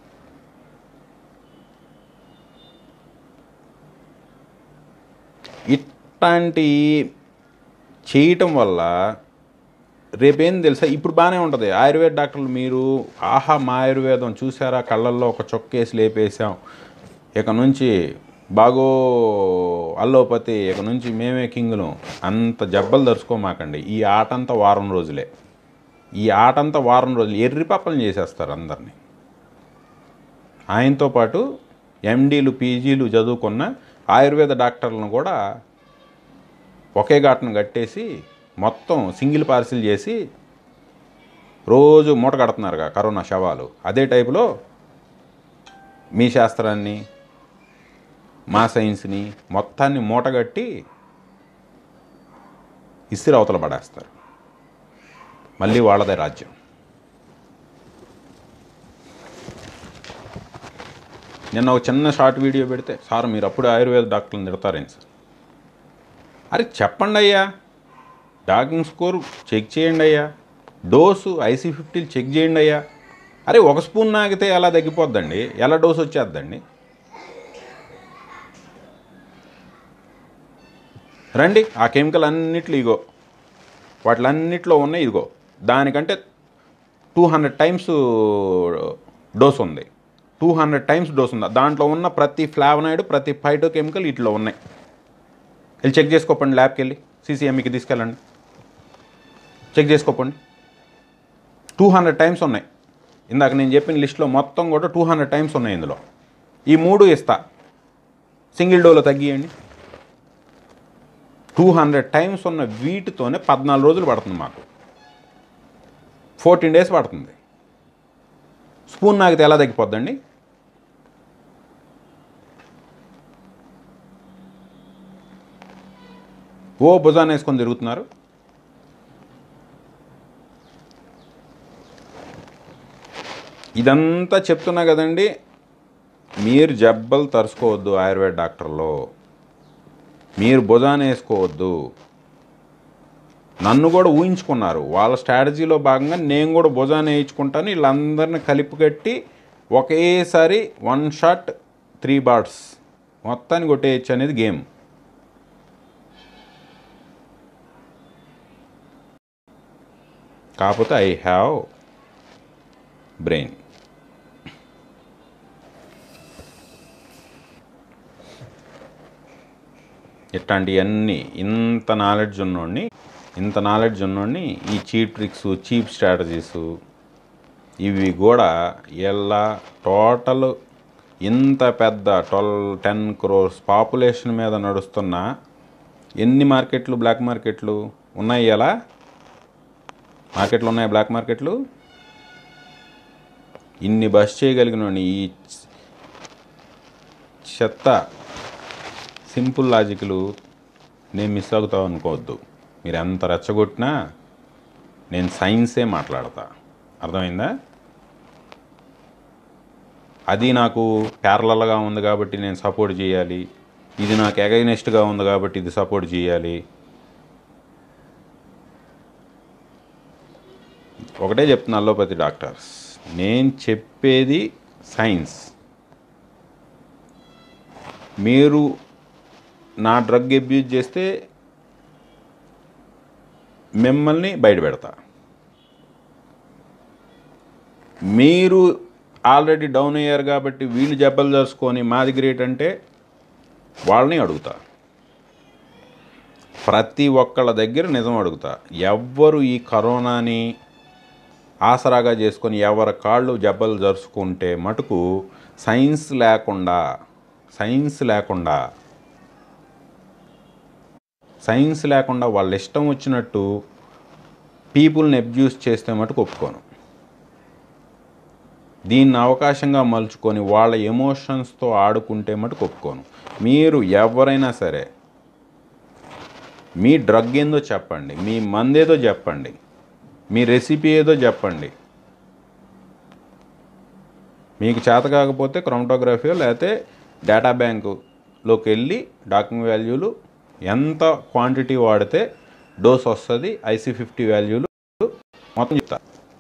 ఇట్లాంటి చేయటం వల్ల రేపేం తెలుసా ఇప్పుడు బాగానే ఉంటుంది ఆయుర్వేద డాక్టర్లు మీరు ఆహా మా ఆయుర్వేదం చూసారా కళ్ళల్లో ఒక చొక్కేసి లేపేసాం ఇక నుంచి బాగో అల్లోపతి ఇక నుంచి మేమే కింగులు అంత జబ్బలు దరుచుకోమాకండి ఈ ఆట అంతా వారం రోజులే ఈ ఆట అంతా వారం రోజులు ఎర్రి పప్పలు చేసేస్తారు అందరినీ ఆయనతో పాటు ఎండీలు పీజీలు చదువుకున్న ఆయుర్వేద డాక్టర్లను కూడా ఒకే ఘాటను కట్టేసి మొత్తం సింగిల్ పార్సిల్ చేసి రోజు మూట కడుతున్నారుగా కరోనా శవాలు అదే టైపులో మీ శాస్త్రాన్ని మా సైన్స్ని మొత్తాన్ని మూటగట్టి ఇసిరి అవతల పడేస్తారు మళ్ళీ వాళ్ళదే రాజ్యం నిన్న ఒక చిన్న షార్ట్ వీడియో పెడితే సార్ మీరు అప్పుడు ఆయుర్వేద డాక్టర్ని తిడతారేం సార్ అరే చెప్పండి అయ్యా డాకింగ్ స్కోర్ చెక్ చేయండి అయ్యా డోసు ఐసీ ఫిఫ్టీలు చెక్ చేయండి అయ్యా అరే ఒక స్పూన్ నాగితే ఎలా తగ్గిపోద్దండి ఎలా డోస్ వచ్చేద్దండి రండి ఆ కెమికల్ అన్నిట్లో ఇగో వాటిలన్నిట్లో ఉన్నాయి ఇదిగో దానికంటే టూ హండ్రెడ్ టైమ్స్ డోస్ ఉంది టూ హండ్రెడ్ టైమ్స్ డోస్ ఉంది దాంట్లో ఉన్న ప్రతి ఫ్లావనాయిడ్ ప్రతి ఫైటో కెమికల్ వీటిలో ఉన్నాయి వెళ్ళి చెక్ చేసుకోపండి ల్యాబ్కి వెళ్ళి సీసీఎంఈకి తీసుకెళ్ళండి చెక్ చేసుకోపండి టూ హండ్రెడ్ టైమ్స్ ఉన్నాయి ఇందాక నేను చెప్పిన లిస్ట్లో మొత్తం కూడా టూ హండ్రెడ్ టైమ్స్ ఉన్నాయి ఇందులో ఈ మూడు ఇస్తా సింగిల్ డోలో తగ్గియండి టూ హండ్రెడ్ టైమ్స్ ఉన్న వీటితోనే పద్నాలుగు రోజులు పడుతుంది మాకు ఫోర్టీన్ డేస్ పడుతుంది స్పూన్ నాగితే ఎలా తగ్గిపోద్దండి ఓ భుజాన్ని వేసుకొని తిరుగుతున్నారు ఇదంతా చెప్తున్నా కదండి మీరు జబ్బలు తరుచుకోవద్దు ఆయుర్వేద డాక్టర్లో మీరు భుజాన్ని వేసుకోవద్దు నన్ను కూడా ఊహించుకున్నారు వాళ్ళ స్ట్రాటజీలో భాగంగా నేను కూడా భుజాన్ని వేయించుకుంటాను వీళ్ళందరిని కలిపి కట్టి ఒకేసారి వన్ షాట్ త్రీ బాట్స్ మొత్తాన్ని కొట్టేయచ్చు అనేది గేమ్ కాకపోతే ఐ హ్యావ్ బ్రెయిన్ ఇట్లాంటివన్నీ ఇంత నాలెడ్జ్ ఉన్నోడిని ఇంత నాలెడ్జ్ ఉన్నోడిని ఈ చీప్ ట్రిక్స్ చీప్ స్ట్రాటజీస్ ఇవి కూడా ఎలా టోటల్ ఇంత పెద్ద ట్వెల్వ్ టెన్ క్రోర్స్ పాపులేషన్ మీద నడుస్తున్న ఎన్ని మార్కెట్లు బ్లాక్ మార్కెట్లు ఉన్నాయి ఎలా మార్కెట్లు ఉన్నాయి బ్లాక్ మార్కెట్లు ఇన్ని బస్ చేయగలిగిన ఈ చెత్త సింపుల్ లాజిక్లు నేను మిస్ అవుతావు అనుకోవద్దు మీరు ఎంత రెచ్చగొట్టినా నేను సైన్సే మాట్లాడతా అర్థమైందా అది నాకు ప్యారలల్గా ఉంది కాబట్టి నేను సపోర్ట్ చేయాలి ఇది నాకు ఎగైనెస్ట్గా ఉంది కాబట్టి ఇది సపోర్ట్ చేయాలి ఒకటే చెప్తున్నా అల్లోపతి డాక్టర్స్ నేను చెప్పేది సైన్స్ మీరు నా డ్రగ్ అబ్యూజ్ చేస్తే మిమ్మల్ని బయట పెడతా మీరు ఆల్రెడీ డౌన్ అయ్యారు కాబట్టి వీళ్ళు జబ్బలు దర్చుకొని మాది గ్రేట్ అంటే వాళ్ళని అడుగుతా ప్రతి ఒక్కళ్ళ దగ్గర నిజం అడుగుతా ఎవ్వరు ఈ కరోనాని ఆసరాగా చేసుకొని ఎవరి కాళ్ళు జబ్బలు జరుచుకుంటే మటుకు సైన్స్ లేకుండా సైన్స్ లేకుండా సైన్స్ లేకుండా వాళ్ళ ఇష్టం వచ్చినట్టు పీపుల్ని అబ్యూస్ చేస్తే మటుకు ఒప్పుకోను దీన్ని అవకాశంగా మలుచుకొని వాళ్ళ ఎమోషన్స్తో ఆడుకుంటే మటుకు ఒప్పుకోను మీరు ఎవరైనా సరే మీ డ్రగ్ ఏందో చెప్పండి మీ మందేదో చెప్పండి మీ రెసిపీ ఏదో చెప్పండి మీకు చేత కాకపోతే క్రొమటోగ్రఫీ లేకపోతే డేటా బ్యాంకులోకి వెళ్ళి డాక్యుమెంట్ వాల్యూలు ఎంత క్వాంటిటీ వాడితే డోస్ వస్తుంది ఐసీ ఫిఫ్టీ వాల్యూలు మొత్తం చెప్తా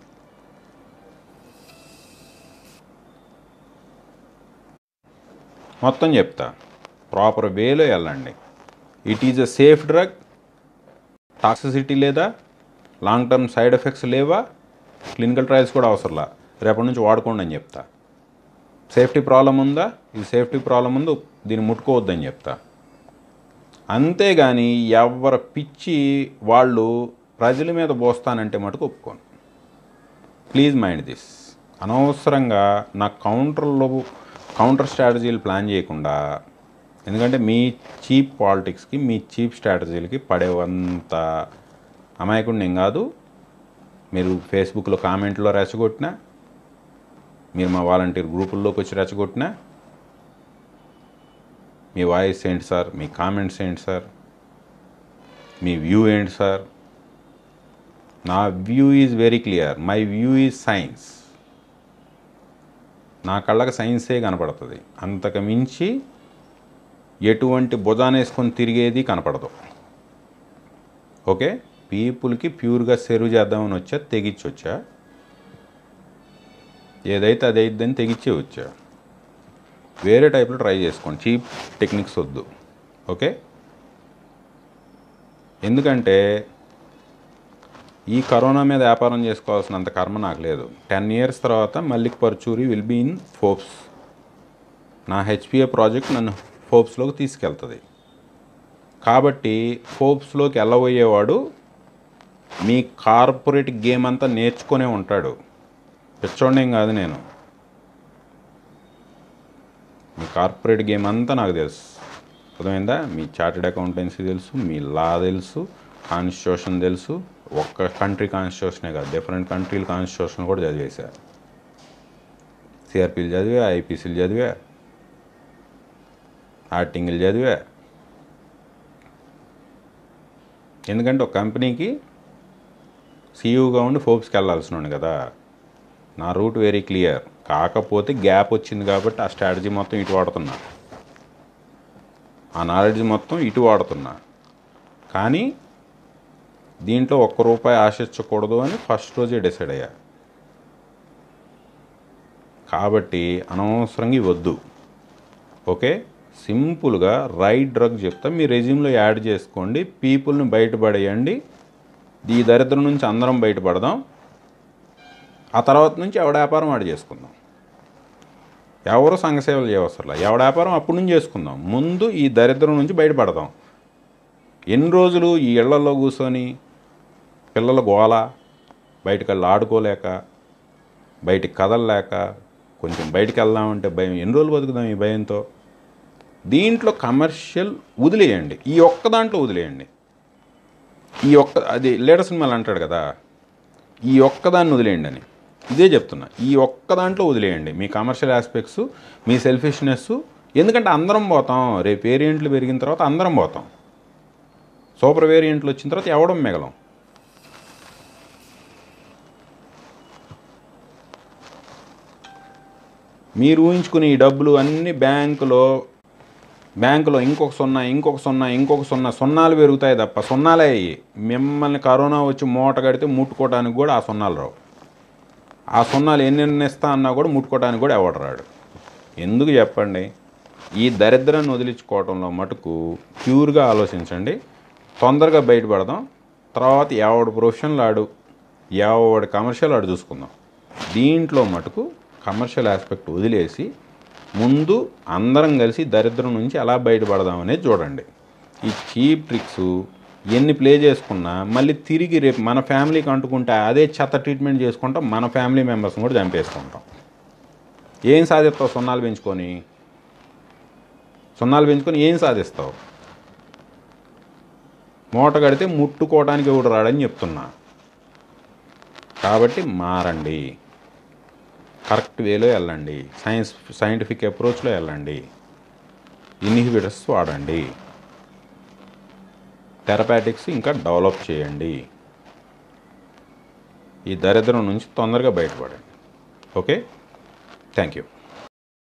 మొత్తం చెప్తా ప్రాపర్ వేలో వెళ్ళండి it is a safe drug toxicity లేదా లాంగ్ టర్మ్ సైడ్ ఎఫెక్ట్స్ లేవా క్లినికల్ ట్రయల్స్ కూడా అవసరంలా రేపటి నుంచి వాడుకోండి అని చెప్తా సేఫ్టీ ప్రాబ్లం ఉందా ఇది సేఫ్టీ ప్రాబ్లం ఉంది దీన్ని ముట్టుకోవద్దని చెప్తా అంతేగాని ఎవరి పిచ్చి వాళ్ళు ప్రజల మీద పోస్తానంటే మటుకు ఒప్పుకోను ప్లీజ్ మైండ్ దిస్ అనవసరంగా నా కౌంటర్లో కౌంటర్ స్ట్రాటజీలు ప్లాన్ చేయకుండా ఎందుకంటే మీ చీప్ పాలిటిక్స్కి మీ చీప్ స్ట్రాటజీలకి పడేవంత అమాయకుడు నేను కాదు మీరు ఫేస్బుక్లో కామెంట్లో రెచ్చగొట్టినా మీరు మా వాలంటీర్ గ్రూపుల్లోకి వచ్చి రెచ్చగొట్టినా మీ వాయిస్ ఏంటి సార్ మీ కామెంట్స్ ఏంటి సార్ మీ వ్యూ ఏంటి సార్ నా view is very clear my view is science నా కళ్ళకి సైన్సే కనపడుతుంది అంతకు మించి ఎటువంటి భుజానేసుకొని తిరిగేది కనపడదు ఓకే పీపుల్కి ప్యూర్గా సెర్వ్ చేద్దామని వచ్చా తెగిచ్చి వచ్చా ఏదైతే అది అయిద్దని తెగిచ్చే వచ్చా వేరే టైప్లో ట్రై చేసుకోండి చీప్ టెక్నిక్స్ వద్దు ఓకే ఎందుకంటే ఈ కరోనా మీద వ్యాపారం చేసుకోవాల్సినంత కర్మ నాకు లేదు టెన్ ఇయర్స్ తర్వాత Mallik Parchuri will be in Forbes నా హెచ్పిఏ ప్రాజెక్ట్ నన్ను ఫోప్స్లోకి తీసుకెళ్తుంది కాబట్టి ఫోప్స్లోకి వెళ్ళబోయేవాడు మీ కార్పొరేట్ గేమ్ అంతా నేర్చుకునే ఉంటాడు పిచ్చోడేం కాదు నేను మీ కార్పొరేట్ గేమ్ అంతా నాకు తెలుసు అర్థమైందా మీ చార్టెడ్ అకౌంటెన్సీ తెలుసు మీ లా తెలుసు కాన్స్టిట్యూషన్ తెలుసు ఒక్క కంట్రీ కాన్స్టిట్యూషనే కాదు డిఫరెంట్ కంట్రీల కాన్స్టిట్యూషన్ కూడా చదివేశా సిఆర్పీలు చదివా ఐపీసీలు చదివా ఆర్టింగ్లు చదివా ఎందుకంటే ఒక కంపెనీకి సీఈఓగా ఉండి ఫోర్బ్స్కి వెళ్ళాల్సిన కదా నా రూట్ వెరీ క్లియర్ కాకపోతే గ్యాప్ వచ్చింది కాబట్టి ఆ స్ట్రాటజీ మొత్తం ఇటు వాడుతున్నా ఆ నాలెడ్జ్ మొత్తం ఇటు వాడుతున్నా కానీ దీంట్లో ఒక్క రూపాయి ఆశించకూడదు అని ఫస్ట్ రోజే డిసైడ్ అయ్యా కాబట్టి అనవసరంగా ఇవి వద్దు ఓకే సింపుల్గా రైట్ డ్రగ్ చెప్తా మీ రెజ్యూమ్లో యాడ్ చేసుకోండి పీపుల్ని బయటపడేయండి ఈ దరిద్రం నుంచి అందరం బయటపడదాం ఆ తర్వాత నుంచి ఎవడ వ్యాపారం ఆడు చేసుకుందాం ఎవరు సంఘసేవలు చేయవసరలా ఎవడ వ్యాపారం అప్పుడు నుంచి చేసుకుందాం ముందు ఈ దరిద్రం నుంచి బయటపడదాం ఎన్ని రోజులు ఈ ఇళ్లలో కూర్చొని పిల్లల గోల బయటకు వెళ్ళి ఆడుకోలేక బయటికి కదలలేక కొంచెం బయటికి వెళ్దామంటే భయం ఎన్ని రోజులు బతుకుదాం ఈ భయంతో దీంట్లో కమర్షియల్ వదిలేయండి ఈ ఒక్క దాంట్లో వదిలేయండి ఈ ఒక్క అది లేటర్ సినిమాలు అంటాడు కదా ఈ ఒక్కదాన్ని వదిలేయండి అని ఇదే చెప్తున్నా ఈ ఒక్క దాంట్లో వదిలేయండి మీ కమర్షియల్ ఆస్పెక్ట్స్ మీ సెల్ఫిష్నెస్ ఎందుకంటే అందరం పోతాం రేపు వేరియంట్లు పెరిగిన తర్వాత అందరం పోతాం సూపర్ వేరియంట్లు వచ్చిన తర్వాత ఎవడం మిగలం మీరు ఊహించుకునే ఈ డబ్బులు అన్ని బ్యాంకులో బ్యాంకులో ఇంకొక సున్నా ఇంకొక సున్నా ఇంకొక సున్నా సున్నాలు పెరుగుతాయి తప్ప సున్నాలే అయ్యి మిమ్మల్ని కరోనా వచ్చి మూట కడితే ముట్టుకోవడానికి కూడా ఆ సున్నాలు రావు ఆ సున్నాలు ఎన్ని ఇస్తా అన్నా కూడా ముట్టుకోవడానికి కూడా ఎవడు రాడు ఎందుకు చెప్పండి ఈ దరిద్రాన్ని వదిలించుకోవడంలో మటుకు ప్యూర్గా ఆలోచించండి తొందరగా బయటపడదాం తర్వాత ఎవడు ప్రొఫెషనల్ ఆడు ఎవడు కమర్షియల్ ఆడు చూసుకుందాం దీంట్లో మటుకు కమర్షియల్ ఆస్పెక్ట్ వదిలేసి ముందు అందరం కలిసి దరిద్రం నుంచి ఎలా బయటపడదాం అనేది చూడండి ఈ చీప్ ట్రిక్స్ ఎన్ని ప్లే చేసుకున్నా మళ్ళీ తిరిగి రేపు మన ఫ్యామిలీకి అంటుకుంటే అదే చెత్త ట్రీట్మెంట్ చేసుకుంటాం మన ఫ్యామిలీ మెంబర్స్ని కూడా చంపేసుకుంటాం ఏం సాధిస్తావు సున్నాలు పెంచుకొని సున్నాలు పెంచుకొని ఏం సాధిస్తావు మూట కడితే ముట్టుకోవడానికి ఎవడు రాడని చెప్తున్నా కాబట్టి మారండి కరెక్ట్ వేలో వెళ్ళండి సైన్స్ సైంటిఫిక్ అప్రోచ్లో వెళ్ళండి ఇన్హిబిటర్స్ వాడండి థెరపాటిక్స్ ఇంకా డెవలప్ చేయండి ఈ దరిద్రం నుంచి తొందరగా బయటపడండి ఓకే థ్యాంక్ యూ